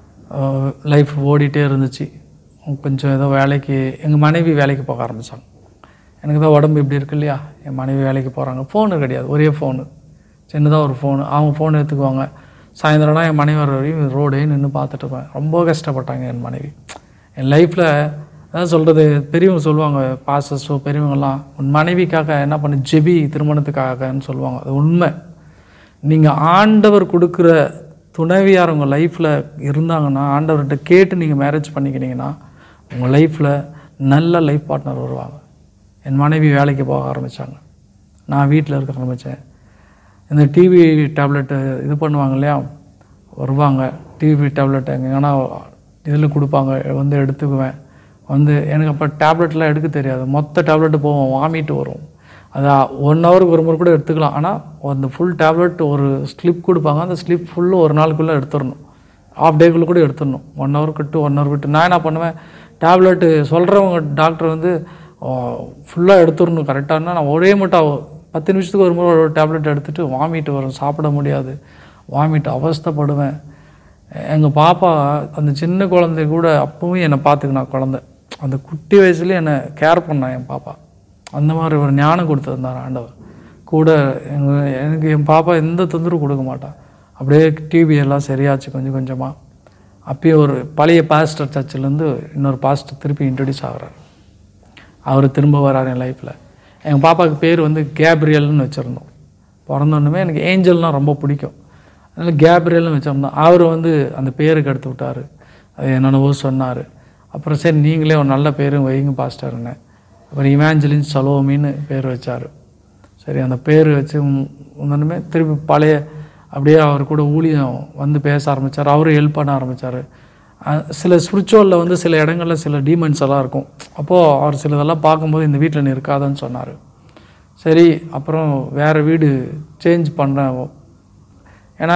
A: லைஃப் ஓடிட்டே இருந்துச்சு கொஞ்சம் ஏதோ வேலைக்கு எங்கள் மனைவி வேலைக்கு போக ஆரம்பித்தாங்க எனக்கு தான் உடம்பு இப்படி இருக்கு இல்லையா என் மனைவி வேலைக்கு போகிறாங்க ஃபோனு கிடையாது ஒரே ஃபோனு சின்னதாக ஒரு ஃபோனு அவங்க ஃபோன் எடுத்துக்குவாங்க சாயந்தரம்னா என் மனைவி வர வரையும் ரோடே நின்று பார்த்துட்டு இருப்பேன் ரொம்ப கஷ்டப்பட்டாங்க என் மனைவி என் லைஃப்பில் அதான் சொல்கிறது பெரியவங்க சொல்லுவாங்க பாசஸோ பெரியவங்கலாம் உன் மனைவிக்காக என்ன பண்ணு ஜெபி திருமணத்துக்காகன்னு சொல்லுவாங்க அது உண்மை நீங்கள் ஆண்டவர் கொடுக்குற துணைவியார் உங்கள் லைஃப்பில் இருந்தாங்கன்னா ஆண்டவர்கிட்ட கேட்டு நீங்கள் மேரேஜ் பண்ணிக்கினீங்கன்னா உங்கள் லைஃப்பில் நல்ல லைஃப் பார்ட்னர் வருவாங்க என் மனைவி வேலைக்கு போக ஆரம்பித்தாங்க நான் வீட்டில் இருக்க ஆரம்பித்தேன் இந்த டிவி டேப்லெட்டு இது பண்ணுவாங்க இல்லையா வருவாங்க டிவி டேப்லெட் எங்கன்னா இதில் கொடுப்பாங்க வந்து எடுத்துக்குவேன் வந்து எனக்கு அப்போ டேப்லெட்லாம் எடுக்க தெரியாது மொத்த டேப்லெட்டு போவோம் வாமிட்டு வரும் அது ஒன் ஹவருக்கு ஒரு முறை கூட எடுத்துக்கலாம் ஆனால் அந்த ஃபுல் டேப்லெட் ஒரு ஸ்லிப் கொடுப்பாங்க அந்த ஸ்லிப் ஃபுல்லு ஒரு நாளுக்குள்ளே எடுத்துடணும் ஆஃப் டேக்குள்ளே கூட எடுத்துடணும் ஒன் ஹவர் விட்டு ஒன் ஹவர் விட்டு நான் என்ன பண்ணுவேன் டேப்லெட்டு சொல்கிறவங்க டாக்டர் வந்து ஃபுல்லாக எடுத்துடணும் கரெக்டானா நான் ஒரே மட்டும் பத்து நிமிஷத்துக்கு ஒரு முறை ஒரு டேப்லெட் எடுத்துகிட்டு வாமிட்டு வரும் சாப்பிட முடியாது வாமிட்டு அவஸ்தைப்படுவேன் எங்கள் பாப்பா அந்த சின்ன குழந்தை கூட அப்பவும் என்னை பார்த்துக்கினா குழந்தை அந்த குட்டி வயசுலேயே என்னை கேர் பண்ணான் என் பாப்பா அந்த மாதிரி ஒரு ஞானம் கொடுத்துருந்தார் ஆண்டவர் கூட எங்க எனக்கு என் பாப்பா எந்த தொந்தரவும் கொடுக்க மாட்டான் அப்படியே டிவி எல்லாம் சரியாச்சு கொஞ்சம் கொஞ்சமாக அப்பயே ஒரு பழைய பாஸ்டர் சர்ச்சிலேருந்து இன்னொரு பாஸ்டர் திருப்பி இன்ட்ரடியூஸ் ஆகுறாரு அவர் திரும்ப வரார் என் லைஃப்பில் எங்கள் பாப்பாவுக்கு பேர் வந்து கேப்ரியல்னு வச்சுருந்தோம் பிறந்தோன்னுமே எனக்கு ஏஞ்சல்னால் ரொம்ப பிடிக்கும் அதனால் கேப்ரியல்னு வச்சுருந்தோம் அவர் வந்து அந்த பேருக்கு எடுத்து விட்டார் அது என்னென்னவோ சொன்னார் அப்புறம் சரி நீங்களே ஒரு நல்ல பேரும் வைங்க பாஸ்டர்னு அப்புறம் இமாஞ்சலின் சலோமின்னு பேர் வச்சார் சரி அந்த பேர் வச்சு ஒன்றுமே திருப்பி பழைய அப்படியே அவர் கூட ஊழியம் வந்து பேச ஆரம்பித்தார் அவரும் ஹெல்ப் பண்ண ஆரம்பித்தார் சில ஸ்பிரிச்சுவலில் வந்து சில இடங்கள்ல சில டீமன்ஸ் எல்லாம் இருக்கும் அப்போது அவர் சிலதெல்லாம் பார்க்கும்போது இந்த வீட்டில் நீ இருக்காதன்னு சொன்னார் சரி அப்புறம் வேறு வீடு சேஞ்ச் பண்ணேன் ஏன்னா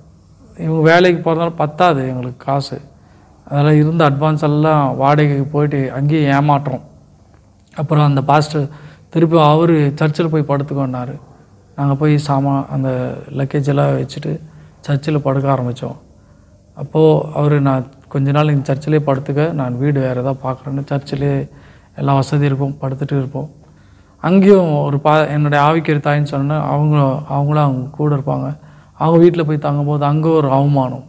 A: இவங்க வேலைக்கு போகிறதால பத்தாது எங்களுக்கு காசு அதெல்லாம் இருந்த அட்வான்ஸ் எல்லாம் வாடகைக்கு போயிட்டு அங்கேயே ஏமாற்றோம் அப்புறம் அந்த பாஸ்டர் திருப்பி அவர் சர்ச்சில் போய் படுத்துக்கோன்னாரு நாங்கள் போய் சாமான் அந்த லக்கேஜ் எல்லாம் வச்சுட்டு சர்ச்சில் படுக்க ஆரம்பித்தோம் அப்போது அவர் நான் கொஞ்ச நாள் இந்த சர்ச்சிலே படுத்துக்க நான் வீடு வேறு ஏதாவது பார்க்குறேன்னு சர்ச்சிலே எல்லா வசதி இருக்கும் படுத்துட்டு இருப்போம் அங்கேயும் ஒரு பா என்னுடைய ஆவிக்கறி தாயின்னு சொன்னேன் அவங்க அவங்களும் அவங்க கூட இருப்பாங்க அவங்க வீட்டில் போய் தங்கும்போது அங்கே ஒரு அவமானம்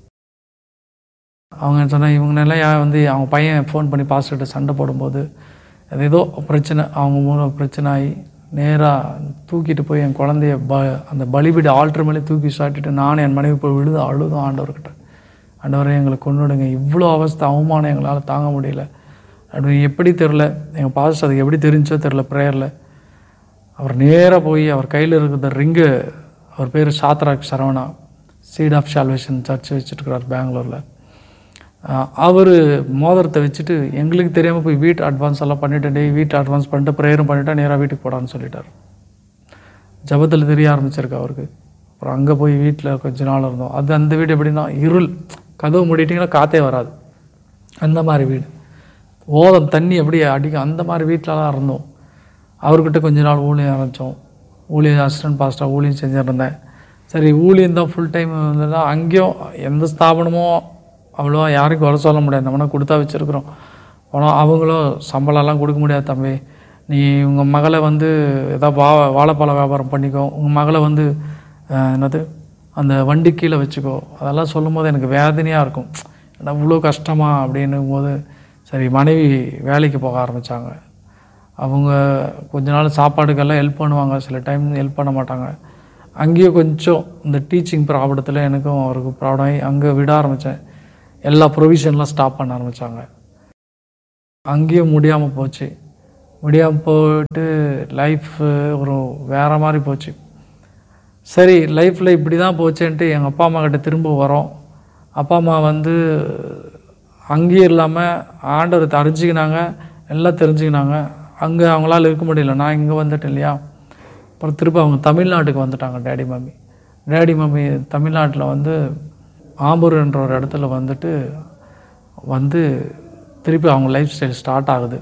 A: அவங்க சொன்ன இவங்கெல்லாம் ஏன் வந்து அவங்க பையன் ஃபோன் பண்ணி பாஸ்டர்கிட்ட சண்டை போடும்போது அது ஏதோ பிரச்சனை அவங்க மூலம் பிரச்சனை ஆகி நேராக தூக்கிட்டு போய் என் குழந்தைய ப அந்த பலிபீட ஆல்டர் மேலே தூக்கி சாட்டிட்டு நானும் என் மனைவி போய் விழுது அழுதும் ஆண்டவர்கிட்ட ஆண்டவரே எங்களை கொண்டுடுங்க இவ்வளோ அவஸ்தை அவமானம் எங்களால் தாங்க முடியல அப்படி எப்படி தெரில எங்கள் பாஸ்டர் அதுக்கு எப்படி தெரிஞ்சோ தெரில ப்ரேயரில் அவர் நேராக போய் அவர் கையில் இருக்கிற ரிங்கு அவர் பேர் Shadrach Saravana seat of salvation church வச்சுட்டுருக்கிறார் பெங்களூரில் அவர் மோதிரத்தை வச்சுட்டு எங்களுக்கு தெரியாமல் போய் வீட்டு அட்வான்ஸ் எல்லாம் பண்ணிட்டு டேய் வீட்டு அட்வான்ஸ் பண்ணிட்டு ப்ரேயரும் பண்ணிட்டா நேராக வீட்டுக்கு போடான்னு சொல்லிட்டார் ஜபத்தில் தெரிய ஆரம்பிச்சிருக்கு அவருக்கு அப்புறம் அங்கே போய் வீட்டில் கொஞ்ச நாள் இருந்தோம் அது அந்த வீடு எப்படின்னா இருள் கதவு மூடிட்டிங்கன்னா காற்றே வராது அந்த மாதிரி வீடு ஓதம் தண்ணி அப்படியே அடிக்கும் அந்த மாதிரி வீட்டிலலாம் இருந்தோம் அவர்கிட்ட கொஞ்ச நாள் ஊழியம் ஆரம்பித்தோம் ஊழியம் அசிஸ்டன்ட் பாஸ்டாக ஊழியம் செஞ்சுருந்தேன் சரி ஊழியம் தான் ஃபுல் டைம் இருந்ததுனா அங்கேயும் எந்த ஸ்தாபனமோ அவ்வளோவா யாருக்கும் வர சொல்ல முடியாது நம்மனா கொடுத்தா வச்சுருக்குறோம் ஆனால் அவங்களும் சம்பளம்லாம் கொடுக்க முடியாது தம்பி நீ உங்கள் மகளை வந்து ஏதாவது வா வாழைப்பழ வியாபாரம் பண்ணிக்கோ உங்கள் மகளை வந்து அஹ், என்னது அந்த வண்டி கீழே வச்சுக்கோ அதெல்லாம் சொல்லும்போது எனக்கு வேதனையாக இருக்கும் ஏன்னா இவ்வளோ கஷ்டமா அப்படின்னும் போது சரி மனைவி வேலைக்கு போக ஆரம்பித்தாங்க அவங்க கொஞ்ச நாள் சாப்பாடுக்கெல்லாம் ஹெல்ப் பண்ணுவாங்க சில டைம் ஹெல்ப் பண்ண மாட்டாங்க அங்கேயும் கொஞ்சம் இந்த டீச்சிங் ப்ராப்ளத்தில் எனக்கும் அவருக்கு ப்ராப்ளம் ஆகி அங்கே விட ஆரம்பித்தேன் எல்லா ப்ரொவிஷன்லாம் ஸ்டாப் பண்ண ஆரம்பித்தாங்க அங்கேயும் முடியாமல் போச்சு முடியாமல் போயிட்டு லைஃப் ஒரு வேறு மாதிரி போச்சு சரி லைஃப்பில் இப்படி தான் போச்சேன்ட்டு எங்கள் அப்பா அம்மா கிட்ட திரும்ப வரோம் அப்பா அம்மா வந்து அங்கேயும் இல்லாமல் ஆண்டவர் தெரிஞ்சுக்கினாங்க எல்லாம் தெரிஞ்சுக்கினாங்க அங்கே அவங்களால இருக்க முடியல நான் இங்கே வந்துட்டேன் இல்லையா அப்புறம் திரும்ப அவங்க தமிழ்நாட்டுக்கு வந்துட்டாங்க டேடி மம்மி டேடி மம்மி தமிழ்நாட்டில் வந்து ஆம்பூர்ன்ற ஒரு இடத்துல வந்துட்டு வந்து திருப்பி அவங்க லைஃப் ஸ்டைல் ஸ்டார்ட் ஆகுது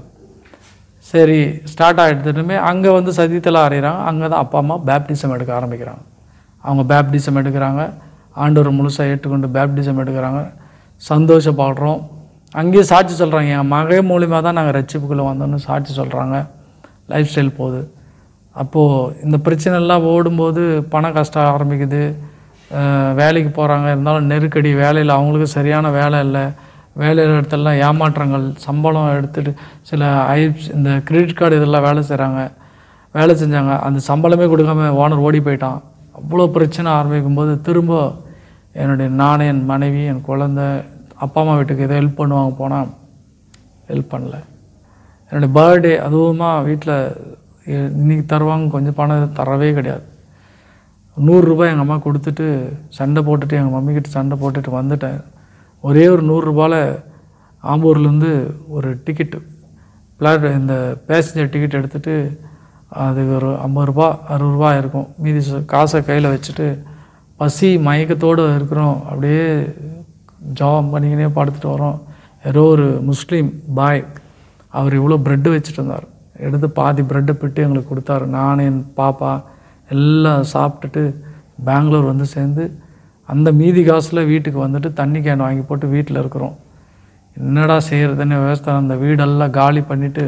A: சரி ஸ்டார்ட் ஆகிடுதுமே அங்கே வந்து சதித்தெல்லாம் அறிகிறாங்க அங்கே தான் அப்பா அம்மா பேப்டிசம் எடுக்க ஆரம்பிக்கிறாங்க அவங்க பேப்டிசம் எடுக்கிறாங்க ஆண்டவர் முழுசாக ஏற்றுக்கொண்டு பேப்டிசம் எடுக்கிறாங்க சந்தோஷப்படுறோம் அங்கேயே சாட்சி சொல்கிறாங்க என் மகன் மூலிமா தான் நாங்கள் ரட்சிப்புக்குள்ளே வந்தோம்னு சாட்சி சொல்கிறாங்க லைஃப் ஸ்டைல் போகுது அப்போது இந்த பிரச்சனைலாம் ஓடும்போது பண கஷ்டம் ஆரம்பிக்குது அஹ் வேலைக்கு போகிறாங்க இருந்தாலும் நெருக்கடி வேலையில் அவங்களுக்கு சரியான வேலை இல்லை வேலையில் இடத்துலலாம் ஏமாற்றங்கள் சம்பளம் எடுத்துட்டு சில ஐப்ஸ் இந்த கிரெடிட் கார்டு இதெல்லாம் வேலை செய்கிறாங்க வேலை செஞ்சாங்க அந்த சம்பளமே கொடுக்காம ஓனர் ஓடி போயிட்டான் அவ்வளோ பிரச்சனை ஆரம்பிக்கும் போது திரும்ப என்னுடைய நான் என் மனைவி என் குழந்தை அப்பா அம்மா வீட்டுக்கு எதோ ஹெல்ப் பண்ணுவாங்க போனால் ஹெல்ப் பண்ணல என்னுடைய பர்த்டே அதுவுமா வீட்டில் இன்னைக்கு தருவாங்க கொஞ்சம் பணம் தரவே கிடையாது நூறுரூபா எங்கள் அம்மா கொடுத்துட்டு சண்டை போட்டுட்டு எங்கள் மம்மிக்கிட்ட சண்டை போட்டுட்டு வந்துட்டேன் ஒரே ஒரு நூறுரூபாவில் ஆம்பூர்லேருந்து ஒரு டிக்கெட்டு பிளாட் இந்த பேசஞ்சர் டிக்கெட் எடுத்துகிட்டு அதுக்கு ஒரு ஐம்பது ரூபா அறுபது ரூபா இருக்கும் மீதி சு- காசை கையில் வச்சுட்டு பசி மயக்கத்தோடு இருக்கிறோம் அப்படியே ஜாப் பண்ணிக்கினே படுத்துட்டு வரோம் ஏதோ ஒரு முஸ்லீம் பாய் அவர் இவ்வளோ ப்ரெட்டு வச்சுட்டு இருந்தார் எடுத்து பாதி ப்ரெட்டை பிட்டு எங்களுக்கு கொடுத்தாரு நான் என் பாப்பா எல்லாம் சாப்பிட்டுட்டு பெங்களூர் வந்து சேர்ந்து அந்த மீதி காசில் வீட்டுக்கு வந்துட்டு தண்ணி கேன் வாங்கி போட்டு வீட்டில் இருக்கிறோம் என்னடா செய்கிறதுன்னு விவசாய அந்த வீடெல்லாம் காலி பண்ணிவிட்டு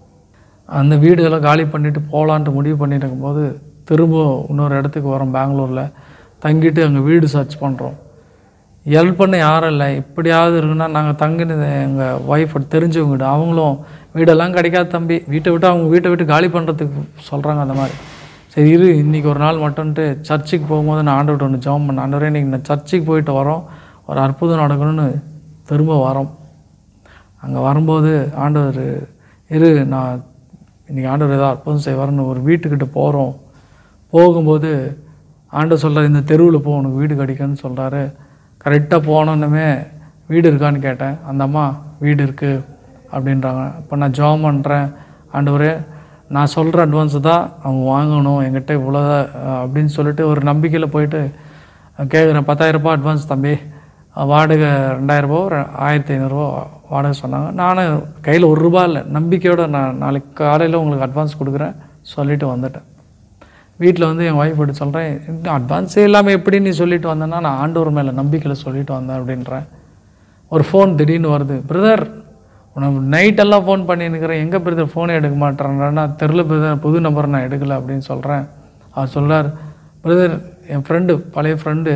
A: அந்த வீடெல்லாம் காலி பண்ணிவிட்டு போகலான்ட்டு முடிவு பண்ணிட்டு இருக்கும்போது திரும்ப இன்னொரு இடத்துக்கு வரோம் பெங்களூரில் தங்கிட்டு அங்கே வீடு சர்ச் பண்ணுறோம் ஹெல்ப் பண்ண யாரும் இல்லை இப்படியாவது இருக்குன்னா நாங்கள் தங்கினது எங்கள் ஒய்ஃப் தெரிஞ்சவங்க வீடு அவங்களும் வீடெல்லாம் கிடைக்காது தம்பி வீட்டை விட்டு அவங்க வீட்டை விட்டு காலி பண்ணுறதுக்கு சொல்கிறாங்க அந்த மாதிரி சரி இரு இன்றைக்கி ஒரு நாள் மட்டும்ட்டு சர்ச்சுக்கு போகும்போது நான் ஆண்டவர்கிட்ட ஒன்று ஜெபம் பண்ணேன் ஆண்டவரே இன்றைக்கி நான் சர்ச்சுக்கு போயிட்டு வரோம் ஒரு அற்புதம் நடக்கணும்னு திரும்ப வரோம் அங்கே வரும்போது ஆண்டவர் இரு நான் இன்றைக்கி ஆண்டவர் ஏதோ அற்புதம் செய்வார்னு ஒரு வீட்டுக்கிட்ட போகிறோம் போகும்போது ஆண்டவர் சொல்கிறார் இந்த தெருவில் போ உனக்கு வீடு கிடைக்குன்னு சொல்கிறாரு கரெக்டாக போனோன்னுமே வீடு இருக்கான்னு கேட்டேன் அந்த அம்மா வீடு இருக்குது அப்படின்றாங்க அப்போ நான் ஜாம் பண்ணுறேன் ஆண்டவரே நான் சொல்கிற அட்வான்ஸ் தான் அவங்க வாங்கணும் என்கிட்ட இவ்வளோ அப்படின்னு சொல்லிட்டு ஒரு நம்பிக்கையில் போயிட்டு கேட்குறேன் பத்தாயிரரூபா அட்வான்ஸ் தம்பி வாடகை ரெண்டாயிரரூபா ஆயிரத்தி ஐநூறுரூவா வாடகை சொன்னாங்க நானும் கையில் ஒரு ரூபா இல்லை நம்பிக்கையோடு நான் நாளைக்கு காலையில் உங்களுக்கு அட்வான்ஸ் கொடுக்குறேன் சொல்லிட்டு வந்துட்டேன் வீட்டில் வந்து என் ஒய்ஃப் இப்படி சொல்கிறேன் இன்னும் அட்வான்ஸே இல்லாமல் எப்படி நீ சொல்லிட்டு வந்தேன்னா நான் ஆண்டவர் மேலே நம்பிக்கையில் சொல்லிட்டு வந்தேன் அப்படின்றேன் ஒரு ஃபோன் திடீர்னு வருது பிரதர் உனக்கு நைட்டெல்லாம் ஃபோன் பண்ணின்னுக்கிறேன் எங்கே பிரதர் ஃபோனே எடுக்க மாட்டேறேன்னா தெரில பிரதர் புது நம்பர் நான் எடுக்கலை அப்படின்னு சொல்கிறேன் அவர் சொல்றார் பிரதர் என் ஃப்ரெண்டு பழைய ஃப்ரெண்டு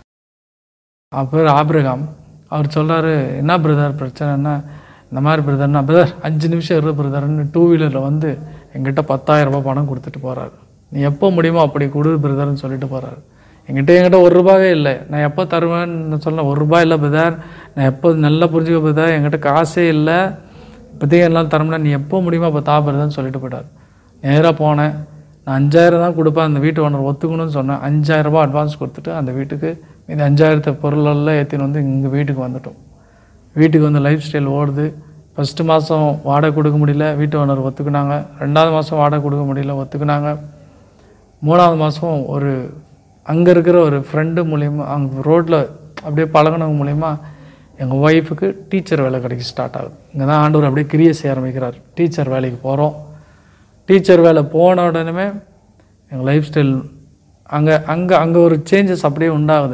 A: அவர் பேர் ஆபிரகாம் அவர் சொல்றாரு என்ன பிரதர் பிரச்சனைன்னா இந்த மாதிரி பிரதர்னா பிரதர் அஞ்சு நிமிஷம் இரு பிரதர்னு டூ வீலரில் வந்து எங்கிட்ட பத்தாயிரம் ரூபாய் பணம் கொடுத்துட்டு போகிறாரு நீ எப்போ முடியுமோ அப்படி கொடு பிரதர்னு சொல்லிட்டு போகிறாரு என்கிட்ட என்கிட்ட ஒரு ரூபாவே இல்லை நான் எப்போ தருவேன்னு சொன்னேன் ஒரு ரூபாய் இல்லை பிரதர் நான் எப்போ நல்லா புரிஞ்சுக்க பிரதர் என்கிட்ட காசே இல்லை இப்போதைக்கு எல்லாம் தரமுடியாது நீ எப்போ முடியுமோ அப்போ தா பிரதர்னு சொல்லிட்டு போயிட்டார் நேராக போனேன் நான் அஞ்சாயிரம் தான் கொடுப்பேன் அந்த வீட்டு ஓனர் ஒத்துக்கணும்னு சொன்னேன் அஞ்சாயிரம் ரூபாய் அட்வான்ஸ் கொடுத்துட்டு அந்த வீட்டுக்கு இந்த அஞ்சாயிரத்தை பொருளெல்லாம் ஏற்றின்னு வந்து இங்கே வீட்டுக்கு வந்துட்டோம் வீட்டுக்கு வந்து லைஃப் ஸ்டைல் ஓடுது ஃபஸ்ட்டு மாதம் வாடகை கொடுக்க முடியல வீட்டு ஓனர் ஒத்துக்குனாங்க ரெண்டாவது மாதம் வாடகை கொடுக்க முடியல ஒத்துக்குனாங்க மூணாவது மாதம் ஒரு அங்கே இருக்கிற ஒரு ஃப்ரெண்டு மூலிமா அங்கே ரோட்டில் அப்படியே பழகுனவங்க மூலிமா எங்கள் ஒய்ஃபுக்கு டீச்சர் வேலை கிடைக்க ஸ்டார்ட் ஆகுது இங்கே தான் ஆண்டவர் அப்படியே கிரியை செய்ய ஆரம்பிக்கிறார் டீச்சர் வேலைக்கு போகிறோம் டீச்சர் வேலை போன உடனே எங்கள் லைஃப் ஸ்டைல் அங்கே அங்கே அங்கே ஒரு சேஞ்சஸ் அப்படியே உண்டாகுது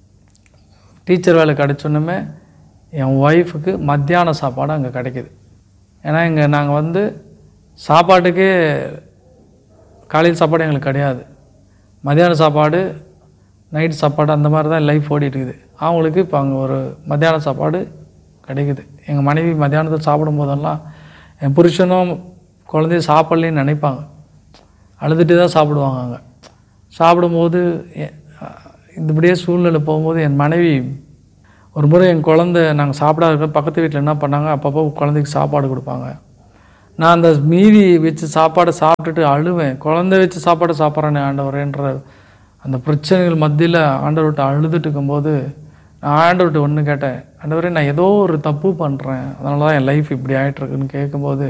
A: டீச்சர் வேலை கிடைச்சோன்னுமே என் ஒய்ஃபுக்கு மத்தியான சாப்பாடு அங்கே கிடைக்கிது ஏன்னா இங்கே நாங்கள் வந்து சாப்பாட்டுக்கே காலையில் சாப்பாடு எங்களுக்கு கிடையாது மத்தியான சாப்பாடு நைட் சாப்பாடு அந்த மாதிரி தான் லைஃப் ஓடிட்டு இருக்குது அவங்களுக்கு இப்போ அங்கே ஒரு மத்தியான சாப்பாடு கிடைக்குது எங்கள் மனைவி மத்தியானத்தில் சாப்பிடும் போதெல்லாம் என் புருஷனும் குழந்தைய சாப்பிட்லன்னு நினைப்பாங்க அழுதுட்டு தான் சாப்பிடுவாங்க அங்கே சாப்பிடும்போது எ- இப்படியே சூழ்நிலை போகும்போது என் மனைவி ஒரு முறை என் குழந்தை நாங்கள் சாப்பிடாத இருக்க பக்கத்து வீட்டில் என்ன பண்ணாங்க அப்பப்போ குழந்தைக்கு சாப்பாடு கொடுப்பாங்க நான் அந்த மீதி வச்சு சாப்பாடை சாப்பிட்டுட்டு அழுவேன் குழந்தை வச்சு சாப்பாடு சாப்பிட்றேனே ஆண்டவரேன்ற அந்த பிரச்சனைகள் மத்தியில் ஆண்டவர்கிட்ட அழுதுட்டு இருக்கும்போது நான் ஆண்டவர்கிட்ட ஒன்று கேட்டேன் ஆண்டவரே நான் ஏதோ ஒரு தப்பு பண்ணுறேன் அதனால தான் என் லைஃப் இப்படி ஆகிட்டுருக்குன்னு கேட்கும்போது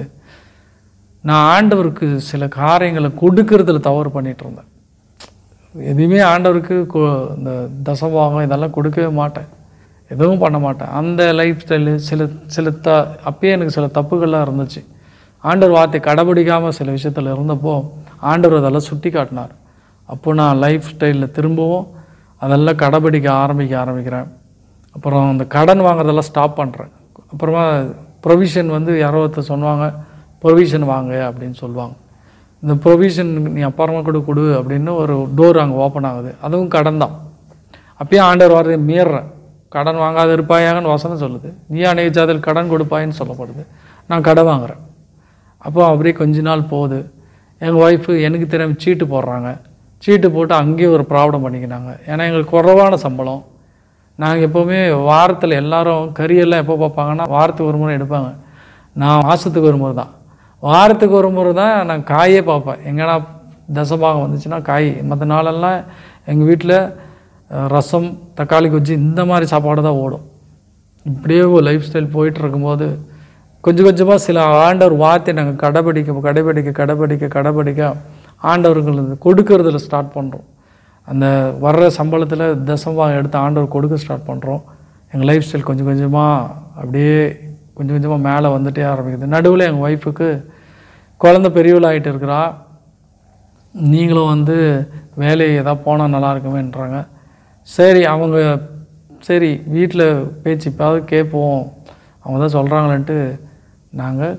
A: நான் ஆண்டவருக்கு சில காரியங்களை கொடுக்கறதுல தவறு பண்ணிட்டு இருந்தேன் எதுவுமே ஆண்டவருக்கு கொ- இந்த தசபாகம் இதெல்லாம் கொடுக்கவே மாட்டேன் எதுவும் பண்ண மாட்டேன் அந்த லைஃப் ஸ்டைலு சில சில த அப்பயே எனக்கு சில தப்புகள்லாம் இருந்துச்சு ஆண்டவர் வார்த்தை கடைபிடிக்காமல் சில விஷயத்தில் இருந்தப்போ ஆண்டவர் அதெல்லாம் சுட்டி காட்டினார் அப்போ நான் லைஃப் ஸ்டைலில் திரும்பவும் அதெல்லாம் கடைபிடிக்க ஆரம்பிக்க ஆரம்பிக்கிறேன் அப்புறம் அந்த கடன் வாங்குறதெல்லாம் ஸ்டாப் பண்ணுறேன் அப்புறமா ப்ரொவிஷன் வந்து யாரோ ஒருத்தர் சொன்னாங்க ப்ரொவிஷன் வாங்க அப்படின்னு சொல்லுவாங்க இந்த ப்ரொவிஷன் நீ அப்புறமா கூட கொடு அப்படின்னு ஒரு டோர் அங்கே ஓப்பன் ஆகுது அதுவும் கடன் தான் அப்பயும் ஆண்டவர் வார்த்தையை மீறுறேன் கடன் வாங்காத இருப்பாயாங்கன்னு வசனம் சொல்லுது நீ அநேக ஜாதியில் கடன் கொடுப்பாயின்னு சொல்லப்படுது நான் கடன் வாங்குறேன் அப்போ அப்படியே கொஞ்ச நாள் போகுது எங்கள் ஒய்ஃபு எனக்கு தெரியாம சீட்டு போடுறாங்க சீட்டு போட்டு அங்கேயே ஒரு ப்ராப்ளம் பண்ணிக்கினாங்க ஏன்னா எங்களுக்கு குறைவான சம்பளம் நாங்கள் எப்போவுமே வாரத்தில் எல்லாரும் கறியெல்லாம் எப்போ பார்ப்பாங்கன்னா வாரத்துக்கு ஒரு முறை எடுப்பாங்க நான் மாதத்துக்கு ஒரு முறை தான் வாரத்துக்கு ஒரு முறை தான் நான் காயே பார்ப்பேன் எங்கன்னா தசபாகம் வந்துச்சுன்னா காய் மற்ற நாளெல்லாம் எங்கள் வீட்டில் ரசம் தக்காளி கொஜ்ஜி இந்த மாதிரி சாப்பாடு தான் ஓடும் இப்படியே ஒரு லைஃப் ஸ்டைல் போயிட்டு இருக்கும்போது கொஞ்சம் கொஞ்சமாக சில ஆண்டவர் வார்த்தை நாங்கள் கடைபிடிக்க கடைபிடிக்க கடைபிடிக்க கடைபிடிக்க ஆண்டவர்கள் இந்த கொடுக்கறதுல ஸ்டார்ட் பண்ணுறோம் அந்த வர்ற சம்பளத்தில் தசமாக எடுத்து ஆண்டவர் கொடுக்க ஸ்டார்ட் பண்ணுறோம் எங்கள் லைஃப் ஸ்டைல் கொஞ்சம் கொஞ்சமாக அப்படியே கொஞ்சம் கொஞ்சமாக மேலே வந்துட்டே ஆரம்பிக்குது நடுவில் எங்கள் ஒய்ஃபுக்கு குழந்த பெரியவள் ஆகிட்டு இருக்கிறா நீங்களும் வந்து வேலை ஏதாவது போனால் நல்லா இருக்குமேன்றாங்க சரி அவங்க சரி வீட்டில் பேச்சு இப்போது கேட்போம் அவங்க தான் சொல்கிறாங்களேன்ட்டு நாங்கள்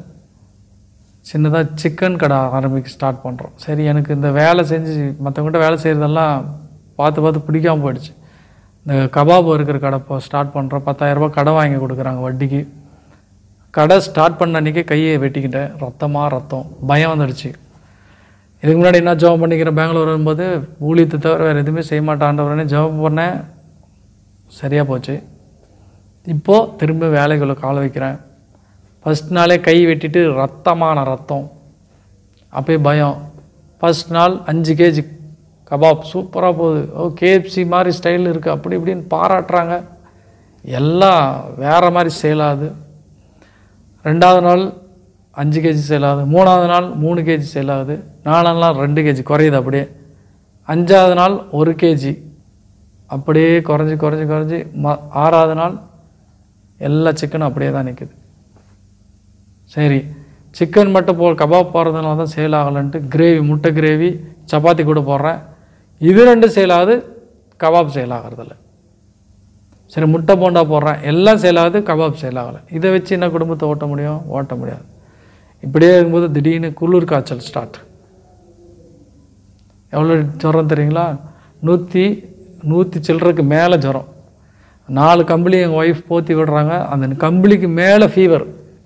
A: சின்னதாக சிக்கன் கடை ஆரம்பிக்க ஸ்டார்ட் பண்ணுறோம் சரி எனக்கு இந்த வேலை செஞ்சு மற்றவங்ககிட்ட வேலை செய்கிறதெல்லாம் பார்த்து பார்த்து பிடிக்காம போயிடுச்சு இந்த கபாப் இருக்கிற கடை இப்போ ஸ்டார்ட் பண்ணுறோம் பத்தாயிரரூபா கடை வாங்கி கொடுக்குறாங்க வட்டிக்கு கடை ஸ்டார்ட் பண்ண அன்றைக்கே கையை வெட்டிக்கிட்டேன் ரத்தமாக ரத்தம் பயம் வந்துடுச்சு இதுக்கு முன்னாடி என்ன ஜாப் பண்ணிக்கிறேன் பெங்களூர் வரும்போது ஊழியத்தை தவிர வேறு எதுவுமே செய்ய மாட்டான்றவரனே ஜாப் பண்ணேன் சரியாக போச்சு இப்போது திரும்ப வேலைக்குள்ளே காலை வைக்கிறேன் ஃபஸ்ட் நாளே கை வெட்டிட்டு ரத்தமான ரத்தம் அப்பயே பயம் ஃபஸ்ட் நாள் அஞ்சு கேஜி கபாப் சூப்பராக போகுது ஓ கேஎஃப்சி மாதிரி ஸ்டைல் இருக்குது அப்படி இப்படின்னு பாராட்டுறாங்க எல்லாம் வேறு மாதிரி சேல் ஆகுது ரெண்டாவது நாள் அஞ்சு கேஜி சேல் ஆகுது மூணாவது நாள் மூணு கேஜி சேல் ஆகுது நாலாவது நாள் ரெண்டு கேஜி குறையுது அப்படியே அஞ்சாவது நாள் ஒரு கேஜி அப்படியே குறைஞ்சி குறைஞ்சி குறைஞ்சி ம ஆறாவது நாள் எல்லா சிக்கனும் அப்படியே தான் நிற்குது சரி சிக்கன் மட்டும் போ கபாப் போடுறதுனால தான் சேல் ஆகலைன்ட்டு கிரேவி முட்டை கிரேவி சப்பாத்தி கூட போடுறேன் இது ரெண்டும் சேல் ஆகுது கபாப் சேல் ஆகிறதில்ல சரி முட்டை போண்டா போடுறேன் எல்லாம் சேல் ஆகுது கபாப் சேல் ஆகலை இதை வச்சு என்ன குடும்பத்தை ஓட்ட முடியும் ஓட்ட முடியாது இப்படியே இருக்கும்போது திடீர்னு குளிர் காய்ச்சல் ஸ்டார்ட் எவ்வளோ ஜுரம் தெரியுங்களா நூற்றி நூற்றி சில்லறக்கு மேலே ஜுரம் நாலு கம்பளி எங்கள் ஒய்ஃப் போத்தி விடுறாங்க அந்த கம்பளிக்கு மேலே ஃபீவர்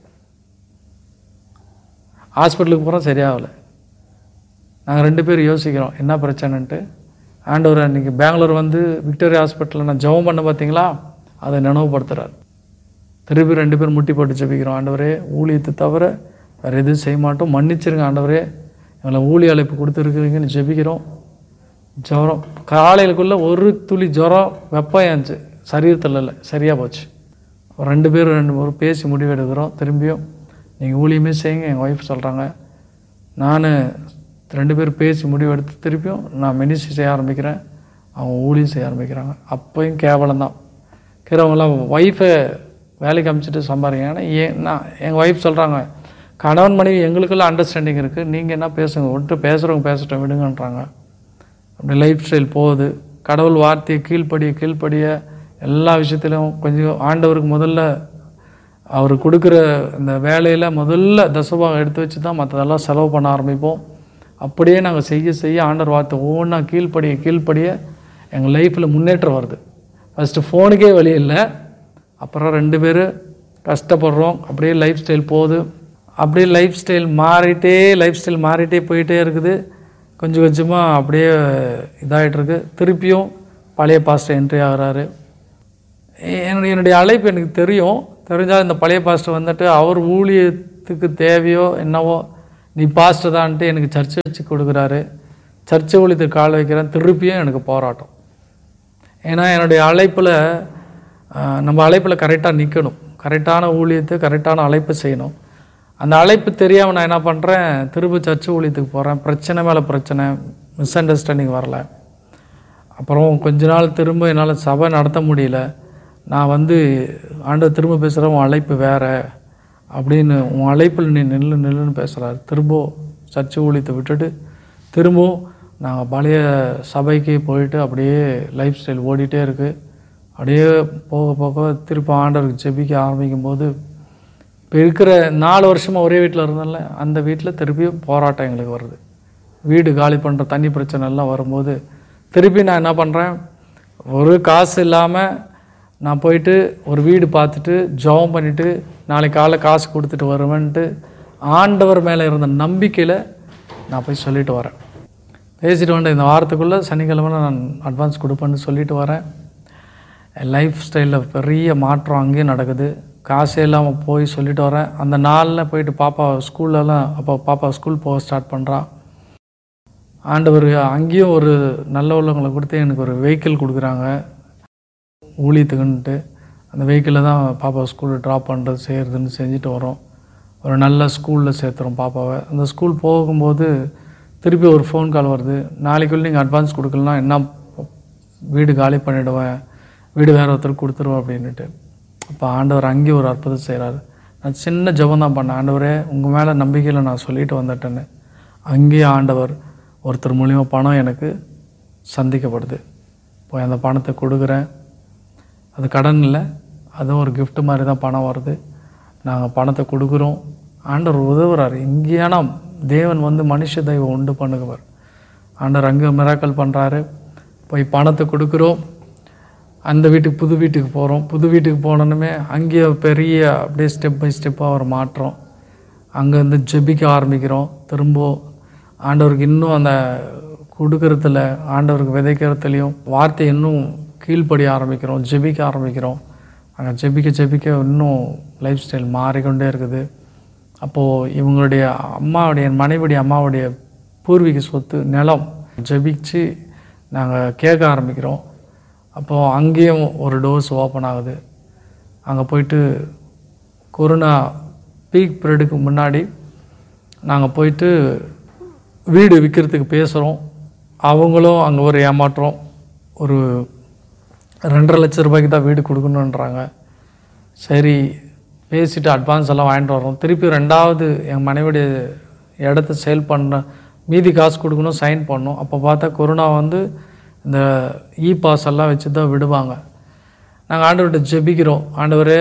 A: ஹாஸ்பிட்டலுக்கு போகிறோம் சரியாகலை நாங்கள் ரெண்டு பேரும் யோசிக்கிறோம் என்ன பிரச்சனைன்ட்டு ஆண்டவர் அன்றைக்கி பெங்களூர் வந்து விக்டோரியா ஹாஸ்பிட்டலில் நான் ஜெபம் பண்ண பார்த்தீங்களா அதை நினைவுபடுத்துகிறார் திருப்பி ரெண்டு பேரும் முட்டி போட்டு ஜெபிக்கிறோம் ஆண்டவரே ஊழியத்தை தவிர வேறு எதுவும் செய்ய மாட்டோம் மன்னிச்சிருங்க ஆண்டவரே எங்களை ஊழிய அழைப்பு கொடுத்துருக்குறீங்கன்னு ஜெபிக்கிறோம் ஜுரம் காலையிலுக்குள்ளே ஒரு துளி ஜுரம் வெப்பம் ஏந்துச்சு சரீரத்தில் இல்லை சரியாக போச்சு ஒரு ரெண்டு பேரும் ரெண்டு பேரும் பேசி முடிவு எடுக்கிறோம் திரும்பியும் நீங்கள் ஊழியமே செய்யுங்க எங்கள் ஒய்ஃப் சொல்கிறாங்க நான் ரெண்டு பேரும் பேசி முடிவு எடுத்து திருப்பியும் நான் மினிஸ்ட்ரி செய்ய ஆரம்பிக்கிறேன் அவங்க ஊழியம் செய்ய ஆரம்பிக்கிறாங்க அப்போயும் கேவலம் தான் இருக்கிறவங்களாம் ஒய்ஃபை வேலைக்கு அனுப்பிச்சிட்டு சம்பாதிங்க ஏன்னா ஏன் நான் எங்கள் ஒய்ஃப் சொல்கிறாங்க கணவன் மனைவி எங்களுக்குள்ள அண்டர்ஸ்டாண்டிங் இருக்குது நீங்கள் என்ன பேசுங்க விட்டு பேசுகிறவங்க பேசட்டும் விடுங்கன்றாங்க அப்படி லைஃப் ஸ்டைல் போகுது கடவுள் வார்த்தையை கீழ்ப்படிய கீழ்ப்படிய எல்லா விஷயத்திலும் கொஞ்சம் ஆண்டவருக்கு முதல்ல அவர் கொடுக்குற இந்த வேலையில் முதல்ல தசபாகம் எடுத்து வச்சு தான் மற்றதெல்லாம் செலவு பண்ண ஆரம்பிப்போம் அப்படியே நாங்கள் செய்ய செய்ய ஆண்டவர் வார்த்தை ஒவ்வொன்றா கீழ்ப்படிய கீழ்ப்படிய எங்கள் லைஃப்பில் முன்னேற்றம் வருது ஃபஸ்ட்டு ஃபோனுக்கே வழி இல்லை அப்புறம் ரெண்டு பேர் கஷ்டப்படுறோம் அப்படியே லைஃப் ஸ்டைல் போகுது அப்படியே லைஃப் ஸ்டைல் மாறிட்டே லைஃப் ஸ்டைல் மாறிட்டே போயிட்டே இருக்குது கொஞ்சம் கொஞ்சமாக அப்படியே இதாகிட்டுருக்கு திருப்பியும் பழைய பாஸ்டர் என்ட்ரி ஆகுறாரு என்னுடைய என்னுடைய அழைப்பு எனக்கு தெரியும் தெரிஞ்சால் இந்த பழைய பாஸ்டர் வந்துட்டு அவர் ஊழியத்துக்கு தேவையோ என்னவோ நீ பாஸ்டர் தான்ட்டு எனக்கு சர்ச்சை வச்சு கொடுக்குறாரு சர்ச்சை ஊழியத்துக்கு கால் வைக்கிறேன் திருப்பியும் எனக்கு போராட்டம் ஏன்னா என்னுடைய அழைப்பில் நம்ம அழைப்பில் கரெக்டாக நிற்கணும் கரெக்டான ஊழியத்தை கரெக்டான அழைப்பு செய்யணும் அந்த அழைப்பு தெரியாமல் நான் என்ன பண்ணுறேன் திரும்ப சர்ச்சை ஊழியத்துக்கு போகிறேன் பிரச்சனை மேலே பிரச்சனை மிஸ் அண்டர்ஸ்டாண்டிங் வரல அப்புறம் கொஞ்ச நாள் திரும்ப என்னால் சபை நடத்த முடியல நான் வந்து ஆண்டவர் திரும்ப பேசுகிறேன் உன் அழைப்பு வேற அப்படின்னு உன் அழைப்பில் நீ நில்லு நில்லுன்னு பேசுகிறாரு திரும்ப சர்ச்சை ஊழியத்தை விட்டுட்டு திரும்பவும் நாங்கள் பழைய சபைக்கு போயிட்டு அப்படியே லைஃப் ஸ்டைல் ஓடிட்டே இருக்குது அப்படியே போக போக திரும்ப ஆண்டவருக்கு ஜெபிக்க ஆரம்பிக்கும் போது இப்போ இருக்கிற நாலு வருஷமாக ஒரே வீட்டில் இருந்தோம்ல அந்த வீட்டில் திருப்பியும் போராட்டம் எங்களுக்கு வருது வீடு காலி பண்ணுற தண்ணி பிரச்சனை எல்லாம் வரும்போது திருப்பி நான் என்ன பண்ணுறேன் ஒரு காசு இல்லாமல் நான் போயிட்டு ஒரு வீடு பார்த்துட்டு ஜெபம் பண்ணிவிட்டு நாளைக்கு காலைல காசு கொடுத்துட்டு வருவேன்ட்டு ஆண்டவர் மேலே இருந்த நம்பிக்கையில் நான் போய் சொல்லிட்டு வரேன் பேசிட்டு வந்துட்டு இந்த வாரத்துக்குள்ளே சனிக்கிழமை நான் அட்வான்ஸ் கொடுப்பேன்னு சொல்லிட்டு வரேன் என் லைஃப் ஸ்டைலில் பெரிய மாற்றம் அங்கேயும் நடக்குது காசே இல்லாமல் போய் சொல்லிட்டு வரேன் அந்த நாளில் போயிட்டு பாப்பா ஸ்கூல்லலாம் அப்போ பாப்பா ஸ்கூல் போக ஸ்டார்ட் பண்ணுறான் ஆண்டவர் அங்கேயும் ஒரு நல்ல உள்ளவங்களை கொடுத்து எனக்கு ஒரு வெஹிக்கிள் கொடுக்குறாங்க ஊழியத்துக்குன்ட்டு அந்த வெஹிக்கிளில் தான் பாப்பா ஸ்கூலில் ட்ராப் பண்ணுறது செய்கிறதுன்னு செஞ்சுட்டு வரோம் ஒரு நல்ல ஸ்கூலில் சேர்த்துறோம் பாப்பாவை அந்த ஸ்கூல் போகும்போது திருப்பி ஒரு ஃபோன் கால் வருது நாளைக்குள்ள நீங்கள் அட்வான்ஸ் கொடுக்கலனா என்ன வீடு காலி பண்ணிவிடுவேன் வீடு வேறு ஒருத்தருக்கு கொடுத்துருவோம் அப்படின்ட்டு அப்போ ஆண்டவர் அங்கேயும் ஒரு அற்புதம் செய்கிறாரு நான் சின்ன ஜெபம் தான் பண்ணேன் ஆண்டவரே உங்கள் மேலே நம்பிக்கையில் நான் சொல்லிட்டு வந்துட்டேன்னு அங்கேயே ஆண்டவர் ஒருத்தர் மூலிமா பணம் எனக்கு சந்திக்கப்படுது போய் அந்த பணத்தை கொடுக்குறேன் அது கடன் இல்லை அதுவும் ஒரு gift மாதிரி தான் பணம் வருது நாங்கள் பணத்தை கொடுக்குறோம் ஆண்டவர் உதவுறாரு இங்கேயானா தேவன் வந்து மனுஷ தெய்வம் உண்டு பண்ணுகிறவர் ஆண்டவர் அங்கே மிராக்கல் பண்ணுறாரு போய் பணத்தை கொடுக்குறோம் அந்த வீட்டுக்கு புது வீட்டுக்கு போகிறோம் புது வீட்டுக்கு போனோன்னுமே அங்கேயே பெரிய அப்படியே ஸ்டெப் பை ஸ்டெப்பாக ஒரு மாற்றம் அங்கேருந்து ஜெபிக்க ஆரம்பிக்கிறோம் திரும்ப ஆண்டவருக்கு இன்னும் அந்த கொடுக்கறதுல ஆண்டவருக்கு விதைக்கிறதுலையும் வார்த்தை இன்னும் கீழ்ப்படிய ஆரம்பிக்கிறோம் ஜெபிக்க ஆரம்பிக்கிறோம் அங்கே ஜெபிக்க ஜெபிக்க இன்னும் லைஃப் ஸ்டைல் மாறிக்கொண்டே இருக்குது அப்போது இவங்களுடைய அம்மாவுடைய என் மனைவியுடைய அம்மாவுடைய பூர்வீக சொத்து நிலம் ஜெபிச்சு நாங்கள் கேட்க ஆரம்பிக்கிறோம் அப்போது அங்கேயும் ஒரு டோர்ஸ் ஓப்பன் ஆகுது அங்கே போயிட்டு கொரோனா பீக் பீரியடுக்கு முன்னாடி நாங்கள் போயிட்டு வீடு விற்கிறதுக்கு பேசுகிறோம் அவங்களும் அங்கே ஒரு ஏமாற்றம் ஒரு ரெண்டரை லட்ச ரூபாய்க்கு தான் வீடு கொடுக்கணுன்றாங்க சரி பேசிட்டு அட்வான்ஸ் எல்லாம் வாங்கிட்டு வரோம் திருப்பி ரெண்டாவது என் மனைவியுடைய இடத்த சேல் பண்ண மீதி காசு கொடுக்கணும் சைன் பண்ணணும் அப்போ பார்த்தா கொரோனா வந்து இந்த இ பாஸ் எல்லாம் வச்சு தான் விடுவாங்க நாங்கள் ஆண்டவர்கிட்ட ஜெபிக்கிறோம் ஆண்டவரே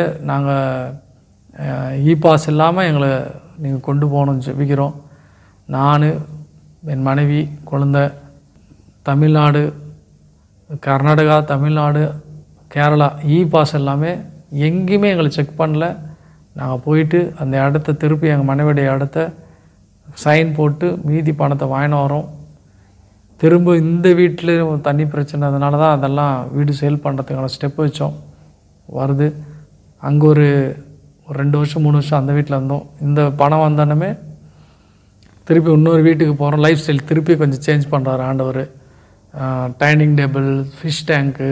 A: நாங்கள் இ பாஸ் இல்லாமல் எங்களை நீங்கள் கொண்டு போகணும்னு ஜெபிக்கிறோம் நான் என் மனைவி குழந்தை தமிழ்நாடு கர்நாடகா தமிழ்நாடு கேரளா இ பாஸ் எல்லாமே எங்கேயுமே எங்களை செக் பண்ணல நாங்கள் போயிட்டு அந்த இடத்த திருப்பி எங்கள் மனைவியுடைய இடத்த சைன் போட்டு மீதி பணத்தை வாங்கின்னு வரோம் திரும்ப இந்த வீட்டில் தண்ணி பிரச்சனை அதனால தான் அதெல்லாம் வீடு சேல் பண்ணுறதுக்கான ஸ்டெப் வச்சோம் வருது அங்கே ஒரு ஒரு ரெண்டு வருஷம் மூணு வருஷம் அந்த வீட்டில் இருந்தோம் இந்த பணம் வந்தோடனே திருப்பி இன்னொரு வீட்டுக்கு போகிறோம் லைஃப் ஸ்டைல் திருப்பி கொஞ்சம் சேஞ்ச் பண்ணுறாரு ஆண்டவர் டைனிங் டேபிள் ஃபிஷ் டேங்க்கு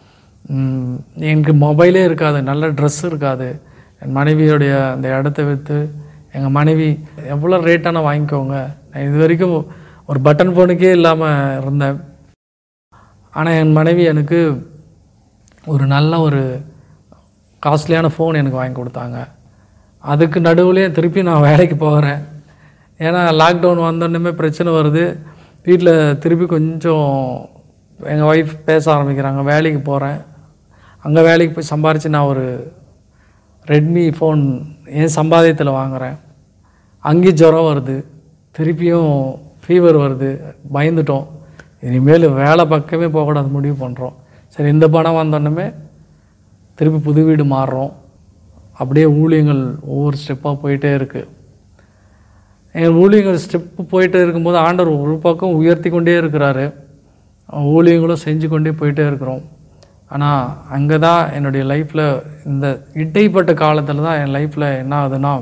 A: எனக்கு மொபைலே இருக்காது நல்ல ட்ரெஸ் இருக்காது என் மனைவியோடைய அந்த இடத்த விற்று எங்கள் மனைவி எவ்வளோ ரேட்டான வாங்கிக்கோங்க நான் இது வரைக்கும் ஒரு பட்டன் ஃபோனுக்கே இல்லாமல் இருந்தேன் ஆனால் என் மனைவி எனக்கு ஒரு நல்ல ஒரு காஸ்ட்லியான ஃபோன் எனக்கு வாங்கி கொடுத்தாங்க அதுக்கு நடுவுலேயே திருப்பி நான் வேலைக்கு போகிறேன் ஏன்னா லாக்டவுன் வந்தோடனே பிரச்சனை வருது வீட்டில் திருப்பி கொஞ்சம் எங்கள் ஒய்ஃப் பேச ஆரம்பிக்கிறாங்க வேலைக்கு போகிறேன் அங்கே வேலைக்கு போய் சம்பாரித்து நான் ஒரு ரெட்மி ஃபோன் என் சம்பாதியத்தில் வாங்குகிறேன் அங்கேயும் ஜுரம் வருது திருப்பியும் ஃபீவர் வருது பயந்துட்டோம் இனிமேல் வேலை பக்கமே போகக்கூடாது முடிவு பண்ணுறோம் சரி இந்த பணம் வந்தோடனே திருப்பி புது வீடு மாறுறோம் அப்படியே ஊழியங்கள் ஒவ்வொரு ஸ்டெப்பாக போயிட்டே இருக்குது என் ஊழியங்கள் ஸ்டெப்பு போயிட்டே இருக்கும்போது ஆண்டவர் ஒரு பக்கம் உயர்த்தி கொண்டே இருக்கிறாரு ஊழியங்களும் செஞ்சு கொண்டே போயிட்டே இருக்கிறோம் ஆனால் அங்கே தான் என்னுடைய லைஃப்பில் இந்த இடைப்பட்ட காலத்தில் தான் என் லைஃப்பில் என்ன ஆகுதுன்னா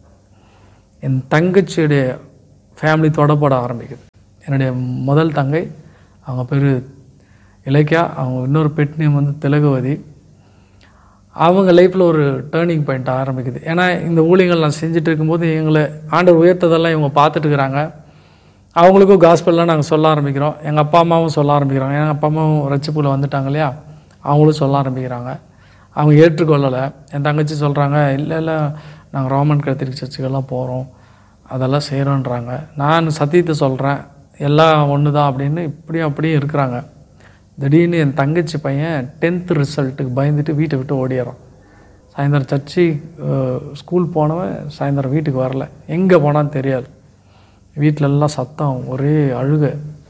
A: என் தங்கச்சியுடைய ஃபேமிலி தொடப்பட ஆரம்பிக்குது என்னுடைய முதல் தங்கை அவங்க பேர் இலக்கியா அவங்க இன்னொரு பெட் நேம் வந்து திலகவதி அவங்க லைஃப்பில் ஒரு டேர்னிங் பாயிண்ட் ஆரம்பிக்குது ஏன்னா இந்த ஊழியங்கள் நான் செஞ்சுட்டு இருக்கும்போது எங்களை ஆண்டவர் உயர்த்ததெல்லாம் இவங்க பார்த்துட்டு இருக்கிறாங்க அவங்களுக்கும் காஸ்பல்லாம் நாங்கள் சொல்ல ஆரம்பிக்கிறோம் எங்கள் அப்பா அம்மாவும் சொல்ல ஆரம்பிக்கிறோம் எங்கள் அப்பா அம்மாவும் ரச்சிப்பூவில் வந்துட்டாங்க இல்லையா அவங்களும் சொல்ல ஆரம்பிக்கிறாங்க அவங்க ஏற்றுக்கொள்ளலை என் தங்கச்சி சொல்கிறாங்க இல்லை இல்லை நாங்கள் ரோமன் கத்திரிக் சர்ச்சுக்கெல்லாம் போகிறோம் அதெல்லாம் செய்கிறோன்றாங்க நான் சத்தியத்தை சொல்கிறேன் எல்லாம் ஒன்று தான் அப்படின்னு இப்படியும் அப்படியும் இருக்கிறாங்க திடீர்னு என் தங்கச்சி பையன் டென்த்து ரிசல்ட்டுக்கு பயந்துட்டு வீட்டை விட்டு ஓடிடுறான் சாயந்தரம் சர்ச்சு ஸ்கூல் போனவன் சாயந்தரம் வீட்டுக்கு வரல எங்கே போனான்னு தெரியாது வீட்டில எல்லாம் சத்தம் ஒரே அழுக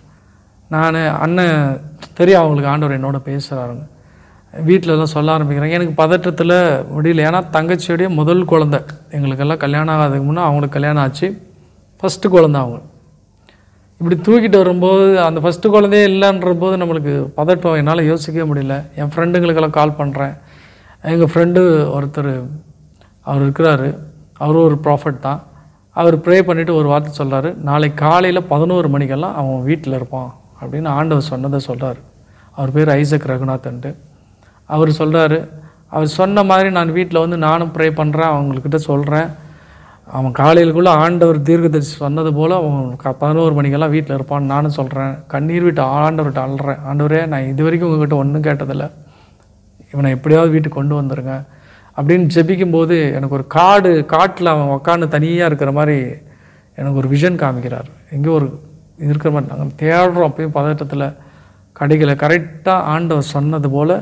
A: நான் அண்ணன் தெரியும் அவங்களுக்கு ஆண்டவர் என்னோட பேசுகிறாருங்க வீட்டில எல்லாம் சொல்ல ஆரம்பிக்கிறேன் எனக்கு பதட்டத்தில் முடியல ஏன்னா தங்கச்சியோடைய முதல் குழந்தை எங்களுக்கெல்லாம் கல்யாணம் ஆகாததுக்கு முன்னே அவங்களுக்கு கல்யாணம் ஆச்சு ஃபஸ்ட்டு குழந்தை அவங்க இப்படி தூக்கிட்டு வரும்போது அந்த ஃபஸ்ட்டு குழந்தையே இல்லைன்ற போது நம்மளுக்கு பதட்டம் என்னால் யோசிக்கவே முடியல என் ஃப்ரெண்டுங்களுக்கெல்லாம் கால் பண்ணுறேன் எங்கள் ஃப்ரெண்டு ஒருத்தர் அவர் இருக்கிறாரு அவரும் ஒரு ப்ராஃபிட் தான் அவர் ப்ரே பண்ணிவிட்டு ஒரு வார்த்தை சொல்றாரு நாளைக்கு காலையில் பதினோரு மணிக்கெல்லாம் அவன் வீட்டில் இருப்பான் அப்படின்னு ஆண்டவர் சொன்னதை சொல்றாரு அவர் பேர் ஐசக் ரகுநாதன்ட்டு அவர் சொல்றாரு அவர் சொன்ன மாதிரி நான் வீட்டில் வந்து நானும் ப்ரே பண்ணுறேன் அவங்கக்கிட்ட சொல்கிறேன் அவன் காலையிலுக்குள்ளே ஆண்டவர் தீர்க்கதரிசி சொன்னது போல் அவன் க பதினோரு மணிக்கெல்லாம் வீட்டில் இருப்பான்னு நானும் சொல்கிறேன் கண்ணீர் விட்டு ஆண்டவர்கிட்ட அழுறேன் ஆண்டவரே நான் இது வரைக்கும் உங்ககிட்ட ஒன்றும் கேட்டதில்லை இவனை எப்படியாவது வீட்டுக்கு கொண்டு வந்துருங்க அப்படின்னு ஜெபிக்கும்போது எனக்கு ஒரு காடு காட்டில் அவன் உக்காந்து தனியாக இருக்கிற மாதிரி எனக்கு ஒரு விஷன் காமிக்கிறார் எங்கேயோ ஒரு இது இருக்கிற மாதிரி நாங்கள் தேடுறோம் அப்பயும் பதட்டத்தில் கிடைக்கல கரெக்டாக ஆண்டவர் சொன்னது போல்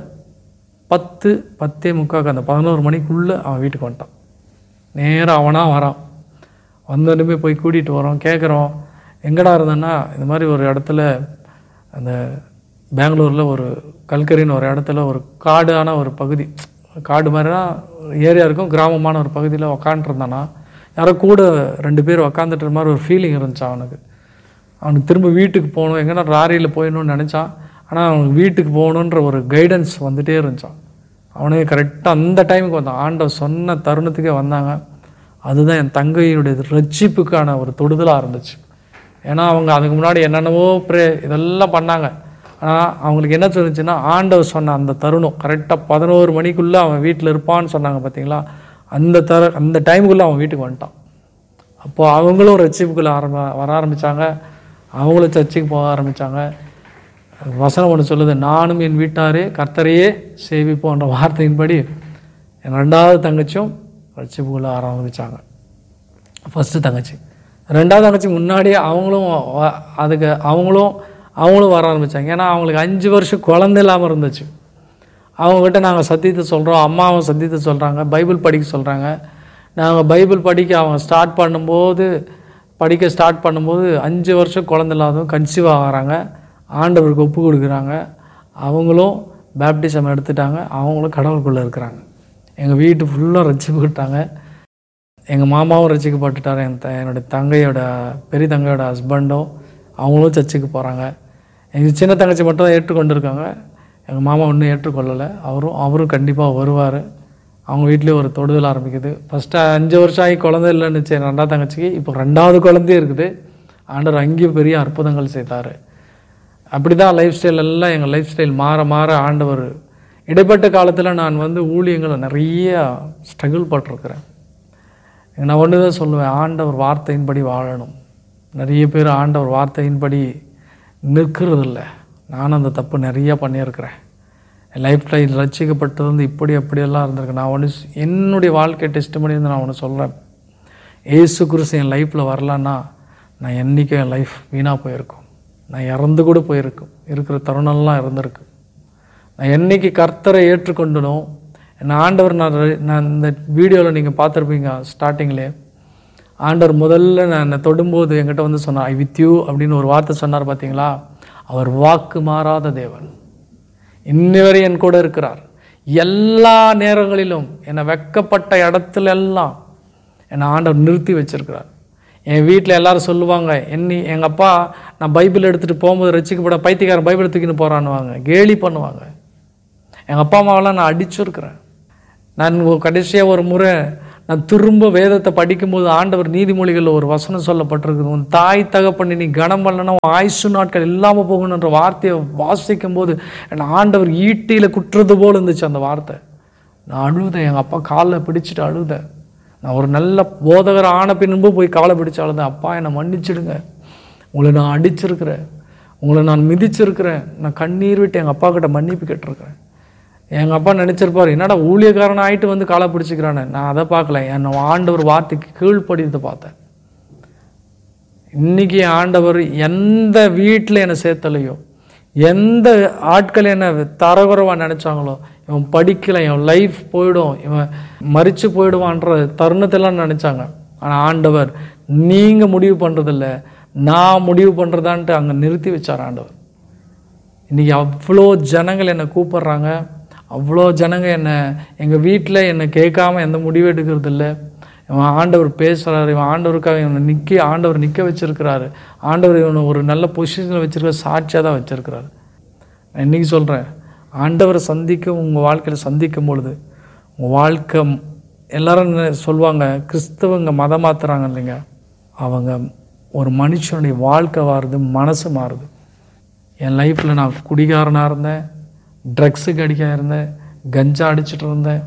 A: பத்து பத்தே முக்காக்கு அந்த பதினோரு மணிக்குள்ளே அவன் வீட்டுக்கு வந்துட்டான் நேராக அவனாக வரான் வந்தோடனே போய் கூட்டிகிட்டு வரோம் கேட்குறோம் எங்கடா இருந்தேன்னா இந்த மாதிரி ஒரு இடத்துல அந்த பெங்களூரில் ஒரு கல்கரின்னு ஒரு இடத்துல ஒரு காடான ஒரு பகுதி காடு மாதிரினா ஏரியா இருக்கும் கிராமமான ஒரு பகுதியில் உக்காண்ட்ருந்தானா யாரோ கூட ரெண்டு பேர் உக்காந்துட்டு மாதிரி ஒரு ஃபீலிங் இருந்துச்சு அவனுக்கு அவனுக்கு திரும்ப வீட்டுக்கு போகணும் எங்கன்னா லாரியில் போயிடணும்னு நினச்சான் ஆனால் அவனுக்கு வீட்டுக்கு போகணுன்ற ஒரு கைடன்ஸ் வந்துட்டே இருந்துச்சான் அவனே கரெக்டாக அந்த டைமுக்கு வந்தான் ஆண்டவர் சொன்ன தருணத்துக்கே வந்தாங்க அதுதான் என் தங்கையினுடைய ரட்சிப்புக்கான ஒரு தொடுதலாக இருந்துச்சு ஏன்னா அவங்க அதுக்கு முன்னாடி என்னென்னவோ ப்ரே இதெல்லாம் பண்ணாங்க ஆனால் அவங்களுக்கு என்ன தோணுச்சுன்னா ஆண்டவர் சொன்ன அந்த தருணம் கரெக்டாக பதினோரு மணிக்குள்ளே அவன் வீட்டில் இருப்பான்னு சொன்னாங்க பார்த்தீங்களா அந்த தர அந்த டைமுக்குள்ளே அவன் வீட்டுக்கு வந்துட்டான் அப்போ அவங்களும் ரட்சிப்புக்குள்ள ஆரம்ப வர ஆரம்பித்தாங்க அவங்களும் சர்ச்சுக்கு போக ஆரம்பித்தாங்க வசனம் ஒன்று சொல்லுது நானும் என் வீட்டாரே கர்த்தரையே சேவிப்போன்ற வார்த்தையின்படி என் ரெண்டாவது தங்கச்சியும் ரட்சிப்புக்குள்ள ஆரம்பித்தாங்க ஃபஸ்ட்டு தங்கச்சி ரெண்டாவது தங்கச்சி முன்னாடியே அவங்களும் வ- அதுக்கு அவங்களும் அவங்களும் வர ஆரம்பித்தாங்க ஏன்னா அவங்களுக்கு அஞ்சு வருஷம் குழந்தை இல்லாமல் இருந்துச்சு அவங்கக்கிட்ட நாங்கள் சத்தியத்தை சொல்கிறோம் அம்மாவும் சத்தியத்தை சொல்கிறாங்க பைபிள் படிக்க சொல்கிறாங்க நாங்கள் பைபிள் படிக்க அவங்க ஸ்டார்ட் பண்ணும்போது படிக்க ஸ்டார்ட் பண்ணும்போது அஞ்சு வருஷம் குழந்தை இல்லாதவங்க கன்சீவ் ஆகிறாங்க ஆண்டவருக்கு ஒப்பு கொடுக்குறாங்க அவங்களும் பேப்டிசம் எடுத்துட்டாங்க அவங்களும் கடவுளுக்குள்ளே இருக்கிறாங்க எங்கள் வீட்டு ஃபுல்லாக ரசிப்புக்கிட்டாங்க எங்கள் மாமாவும் ரசிக்கப்பட்டுட்டார் என் த என்னோட தங்கையோட பெரிய தங்கையோட ஹஸ்பண்டும் அவங்களும் சர்ச்சுக்கு போகிறாங்க எங்கள் சின்ன தங்கச்சி மட்டும் தான் ஏற்றுக்கொண்டிருக்காங்க எங்கள் மாமா ஒன்றும் ஏற்றுக்கொள்ளலை அவரும் அவரும் கண்டிப்பாக வருவார் அவங்க வீட்லேயே ஒரு தொடுதல் ஆரம்பிக்குது ஃபஸ்ட்டு அஞ்சு வருஷம் ஆகி குழந்தை இல்லைன்னு சரி ரெண்டாவது தங்கச்சிக்கு இப்போ ரெண்டாவது குழந்தையும் இருக்குது ஆண்டவர் அங்கேயும் பெரிய அற்புதங்கள் செய்தார் அப்படி தான் லைஃப் ஸ்டைல் எல்லாம் எங்கள் லைஃப் ஸ்டைல் மாற மாற ஆண்டவர் இடைப்பட்ட காலத்தில் நான் வந்து ஊழியங்களை நிறைய ஸ்ட்ரகிள் பட்டிருக்கிறேன் நான் ஒன்று தான் சொல்லுவேன் ஆண்டவர் வார்த்தையின்படி வாழணும் நிறைய பேர் ஆண்டவர் வார்த்தையின்படி நிற்கிறதில்ல நானும் அந்த தப்பு நிறைய பண்ணியிருக்கிறேன் என் லைஃப் ஸ்டைல் ரசிக்கப்பட்டது வந்து இப்படி அப்படியெல்லாம் இருந்திருக்கு நான் ஒன்று என்னுடைய வாழ்க்கை டெஸ்ட் பண்ணி வந்து நான் ஒன்று சொல்கிறேன் ஏசு கிறிஸ்து என் லைஃப்பில் வரலன்னா நான் என்றைக்கும் என் லைஃப் வீணாக போயிருக்கும் நான் இறந்து கூட போயிருக்கும் இருக்கிற தருணம்லாம் இருந்திருக்கு நான் என்னைக்கு கர்த்தரை ஏற்றுக்கொண்டனோ என் ஆண்டவர் நான் re- நான் இந்த வீடியோவில் நீங்கள் பார்த்துருப்பீங்க ஸ்டார்டிங்லேயே ஆண்டவர் முதல்ல நான் என்னை தொடும்போது என்கிட்ட வந்து சொன்னார் ஐ வித் யூ அப்படின்னு ஒரு வார்த்தை சொன்னார் பார்த்தீங்களா அவர் வாக்கு மாறாத தேவன் இன்னி வரை என் கூட இருக்கிறார் எல்லா நேரங்களிலும் என்னை வெக்கப்பட்ட இடத்துல எல்லாம் என்னை ஆண்டவர் நிறுத்தி வச்சிருக்கிறார் என் வீட்டில் எல்லாரும் சொல்லுவாங்க என்னி எங்கள் அப்பா நான் பைபிள் எடுத்துகிட்டு போகும்போது ரசிக்கப்பட பைத்தியக்காரன் பைபிள் தூக்கின்னு போகிறான்னுவாங்க கேலி பண்ணுவாங்க எங்கள் அப்பா அம்மாவெல்லாம் நான் அடிச்சிருக்கிறேன் நான் கடைசியாக ஒரு முறை நான் திரும்ப வேதத்தை படிக்கும்போது ஆண்டவர் நீதிமொழிகளில் ஒரு வசனம் சொல்லப்பட்டிருக்குது உன் தாய் தகப்பண்ணி நீ கனம் பண்ணனா உன் ஆயுசு நாட்கள் இல்லாமல் போகணுன்ற வார்த்தையை வாசிக்கும் போது என் ஆண்டவர் ஈட்டியில் குற்றுறது போல் இருந்துச்சு அந்த வார்த்தை நான் அழுதேன் எங்கள் அப்பா காலில் பிடிச்சிட்டு அழுதேன் நான் ஒரு நல்ல போதகர் ஆன பின்பு போய் காலை பிடிச்சு அழுதேன் அப்பா என்னை மன்னிச்சிடுங்க உங்களை நான் அடிச்சிருக்கிறேன் உங்களை நான் மிதிச்சிருக்கிறேன் நான் கண்ணீர் விட்டு எங்கள் அப்பா கிட்ட மன்னிப்பு கேட்டிருக்கிறேன் எங்கள் அப்பா நினச்சிருப்பார் என்னடா ஊழியக்காரன் ஆயிட்டு வந்து காலை பிடிச்சிக்கிறானே நான் அதை பார்க்கல என் ஆண்டவர் வார்த்தைக்கு கீழ்ப்படியதை பார்த்தேன் இன்னைக்கு ஆண்டவர் எந்த வீட்டில் என்னை சேர்த்தலையோ எந்த ஆட்கள் என்னை தரகுறவாக நினச்சாங்களோ இவன் படிக்கலை இவன் லைஃப் போயிடும் இவன் மறித்து போயிடுவான்ற தருணத்தெல்லாம் நினச்சாங்க ஆனால் ஆண்டவர் நீங்கள் முடிவு பண்ணுறதில்ல நான் முடிவு பண்ணுறதான்ட்டு அங்கே நிறுத்தி வச்சார் ஆண்டவர் இன்றைக்கி அவ்வளோ ஜனங்கள் என்னை கூப்பிட்றாங்க அவ்வளோ ஜனங்க என்னை எங்கள் வீட்டில் என்னை கேட்காம எந்த முடிவு எடுக்கிறது இல்லை இவன் ஆண்டவர் பேசுகிறாரு இவன் ஆண்டவருக்காக இவனை நிற்க ஆண்டவர் நிற்க வச்சிருக்கிறாரு ஆண்டவர் இவனை ஒரு நல்ல பொசிஷனில் வச்சிருக்க சாட்சியாக தான் வச்சிருக்கிறாரு நான் இன்றைக்கி சொல்கிறேன் ஆண்டவரை சந்திக்கும் உங்கள் வாழ்க்கையில் சந்திக்கும் பொழுது உங்கள் வாழ்க்கை எல்லாரும் என்ன சொல்லுவாங்க கிறிஸ்தவங்க மதம் மாத்துறாங்க இல்லைங்க அவங்க ஒரு மனுஷனுடைய வாழ்க்கை மாறுது மனசு மாறுது என் லைஃப்பில் நான் குடிகாரனாக இருந்தேன் ட்ரக்ஸுக்கு அடிக்க இருந்தேன் கஞ்சா அடிச்சிட்டு இருந்தேன்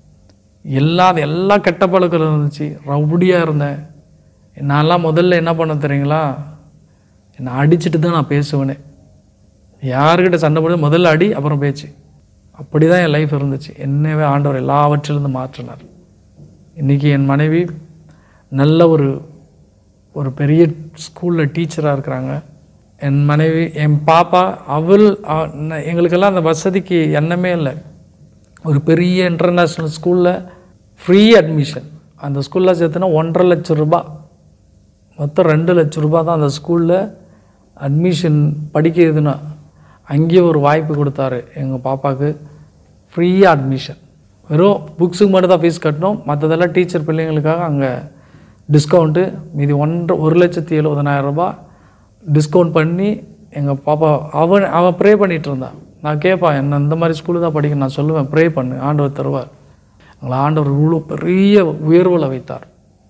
A: எல்லா எல்லா கெட்ட பழக்கம் இருந்துச்சு ரவுடியாக இருந்தேன் நான்லாம் முதல்ல என்ன பண்ண தெரியுங்களா என்னை அடிச்சிட்டு தான் நான் பேசுவேனே யாருக்கிட்ட சண்டை போட முதல்ல அடி அப்புறம் பேச்சு அப்படி தான் என் லைஃப் இருந்துச்சு என்னவே ஆண்டவர் எல்லாவற்றிலிருந்து மாற்றினார் இன்றைக்கி என் மனைவி நல்ல ஒரு ஒரு பெரிய ஸ்கூலில் டீச்சராக இருக்கிறாங்க என் மனைவி என் பாப்பா அவள் அவ- ந- எங்களுக்கெல்லாம் அந்த வசதிக்கு எண்ணமே இல்லை ஒரு பெரிய இன்டர்நேஷ்னல் ஸ்கூலில் ஃப்ரீ அட்மிஷன் அந்த ஸ்கூலில் சேர்த்துனா ஒன்றரை லட்சம் ரூபாய் மொத்தம் ரெண்டு லட்சம் ரூபாய் தான் அந்த ஸ்கூலில் அட்மிஷன் படிக்கிறதுனா அங்கேயே ஒரு வாய்ப்பு கொடுத்தாரு எங்கள் பாப்பாவுக்கு ஃப்ரீயாக அட்மிஷன் வெறும் புக்ஸுக்கு மட்டும் தான் ஃபீஸ் கட்டணும் மற்றதெல்லாம் டீச்சர் பிள்ளைங்களுக்காக அங்கே டிஸ்கவுண்ட்டு மீதி ஒன்றரை ஒரு லட்சத்தி எழுபதனாயிரம் ரூபாய் டிஸ்கவுண்ட் பண்ணி எங்கள் பாப்பா அவன் அவன் ப்ரே பண்ணிகிட்டு இருந்தான் நான் கேட்பான் என்ன இந்த மாதிரி ஸ்கூலு தான் படிக்கணும் நான் சொல்லுவேன் ப்ரே பண்ணு ஆண்டவர் தருவார் எங்களை ஆண்டவர் இவ்வளோ பெரிய உயர்வில் வைத்தார்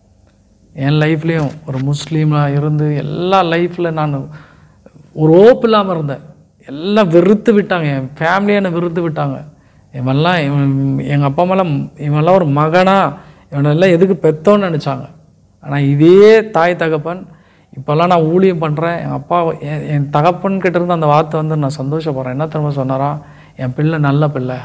A: என் லைஃப்லேயும் ஒரு முஸ்லீமாக இருந்து எல்லா லைஃப்பில் நான் ஒரு ஓப்பு இல்லாமல் இருந்தேன் எல்லாம் வெறுத்து விட்டாங்க என் ஃபேமிலியை என்னை வெறுத்து விட்டாங்க இவன்லாம் இவன் எங்கள் அப்பா அம்மாலாம் இவன்லாம் ஒரு மகனா இவனெல்லாம் எதுக்கு பெத்தோன்னு நினச்சாங்க ஆனால் இதே தாய் தகப்பன் இப்போல்லாம் நான் ஊழியம் பண்ணுறேன் என் அப்பா என் என் தகப்பன் கிட்ட இருந்து அந்த வார்த்தை வந்து நான் சந்தோஷப்படுறேன் என்ன திரும்ப சொன்னாராம் என் பிள்ளை நல்ல பிள்ளை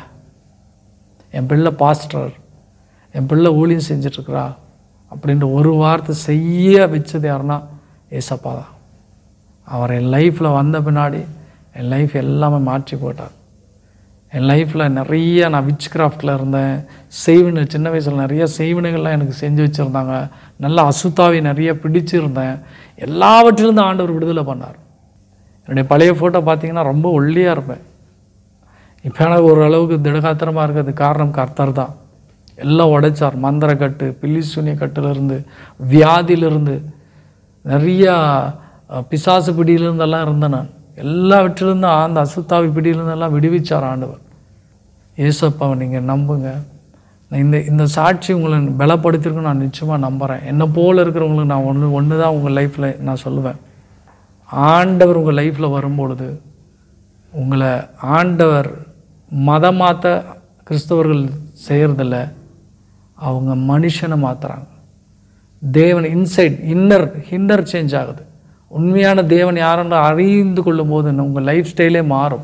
A: என் பிள்ளை பாஸ்டர் என் பிள்ளை ஊழியம் செஞ்சிட்ருக்கிறா அப்படின்ற ஒரு வார்த்தை செய்ய வச்சது யாருன்னா ஏசப்பா தான் அவர் என் லைஃப்பில் வந்த பின்னாடி என் லைஃப் எல்லாமே மாற்றி போட்டார் என் லைஃப்பில் நிறைய நான் விச் கிராஃப்டில் இருந்தேன் செய்வினை சின்ன வயசில் நிறைய செய்வினைகள்லாம் எனக்கு செஞ்சு வச்சுருந்தாங்க நல்ல அசுத்தாவி நிறைய பிடிச்சிருந்தேன் எல்லாவற்றிலிருந்து ஆண்டவர் விடுதலை பண்ணார் என்னுடைய பழைய ஃபோட்டோ பார்த்தீங்கன்னா ரொம்ப ஒல்லியாக இருப்பேன் இப்போ எனக்கு ஓரளவுக்கு திடகாத்திரமாக இருக்கிறது காரணம் கர்த்தர் தான் எல்லாம் உடைச்சார் மந்திரக்கட்டு பில்லி சூனிய கட்டுலேருந்து வியாதியிலிருந்து நிறையா அஹ், பிசாசு பிடியிலிருந்தெல்லாம் இருந்தேன் நான் எல்லாவற்றிலிருந்தும் அந்த அசுத்தாவி பிடியிலிருந்தெல்லாம் விடுவிச்சார் ஆண்டவர் ஏசப்பாவை நீங்கள் நம்புங்க நான் இந்த இந்த சாட்சி உங்களை பலப்படுத்திருக்குன்னு நான் நிச்சயமாக நம்புகிறேன் என்னை போல் இருக்கிறவங்களுக்கு நான் ஒன்று ஒன்று தான் உங்கள் லைஃப்பில் நான் சொல்லுவேன் ஆண்டவர் உங்கள் லைஃப்பில் வரும்பொழுது உங்களை ஆண்டவர் மதம் மாற்ற கிறிஸ்தவர்கள் செய்கிறதில்ல அவங்க மனுஷனை மாற்றுறாங்க தேவன் இன்சைட் இன்னர் ஹிண்டர் சேஞ்ச் ஆகுது உண்மையான தேவன் யாருன்னு அறிந்து கொள்ளும் போது உங்கள் லைஃப் ஸ்டைலே மாறும்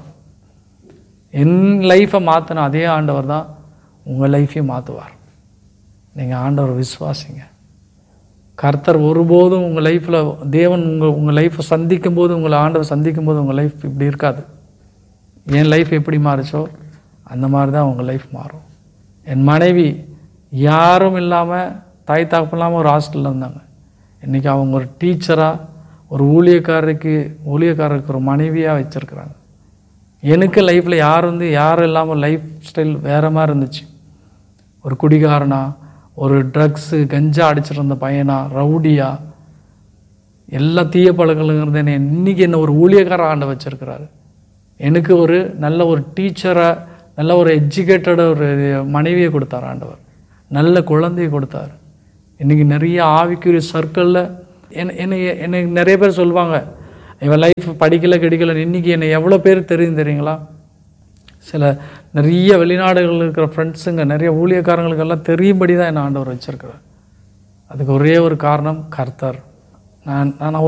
A: என் லைஃப்பை மாற்றின அதே ஆண்டவர் தான் உங்கள் லைஃப்பையும் மாற்றுவார் நீங்கள் ஆண்டவர் விசுவாசிங்க கர்த்தர் ஒருபோதும் உங்கள் லைஃப்பில் தேவன் உங்கள் உங்கள் லைஃப்பை சந்திக்கும் போது உங்களை ஆண்டவர் சந்திக்கும் போது உங்கள் லைஃப் இப்படி இருக்காது என் லைஃப் எப்படி மாறுச்சோ அந்த மாதிரி தான் உங்கள் லைஃப் மாறும் என் மனைவி யாரும் இல்லாமல் தாய் தாப்பு இல்லாமல் ஒரு ஹாஸ்டலில் இருந்தாங்க இன்றைக்கி அவங்க ஒரு டீச்சராக ஒரு ஊழியக்காரருக்கு ஊழியக்காரருக்கு ஒரு மனைவியாக வச்சுருக்குறாங்க எனக்கு லைஃப்பில் யார் வந்து யாரும் இல்லாமல் லைஃப் ஸ்டைல் வேறு மாதிரி இருந்துச்சு ஒரு குடிகாரனா ஒரு ட்ரக்ஸு கஞ்சா அடிச்சிட்டு இருந்த பையனா ரவுடியா எல்லா தீய பழக்கங்களுங்கிறது என்னை இன்னைக்கு என்ன ஒரு ஊழியக்கார ஆண்ட வச்சிருக்கிறாரு எனக்கு ஒரு நல்ல ஒரு டீச்சரை நல்ல ஒரு எஜுகேட்டட் ஒரு மனைவியை கொடுத்தார் ஆண்டவர் நல்ல குழந்தையை கொடுத்தார் இன்னைக்கு நிறைய ஆவிக்குரிய சர்க்கிளில் என்ன என்னை என்னை நிறைய பேர் சொல்லுவாங்க இவன் லைஃப் படிக்கல கிடைக்கல இன்னைக்கு என்னை எவ்வளோ பேர் தெரியும் தெரியுங்களா சில நிறைய வெளிநாடுகளில் இருக்கிற ஃப்ரெண்ட்ஸுங்க நிறைய ஊழியக்காரங்களுக்கெல்லாம் தெரியும்படி தான் என்ன ஆண்டவர் வச்சிருக்கிறார் அதுக்கு ஒரே ஒரு காரணம் கர்த்தர் நான் நான்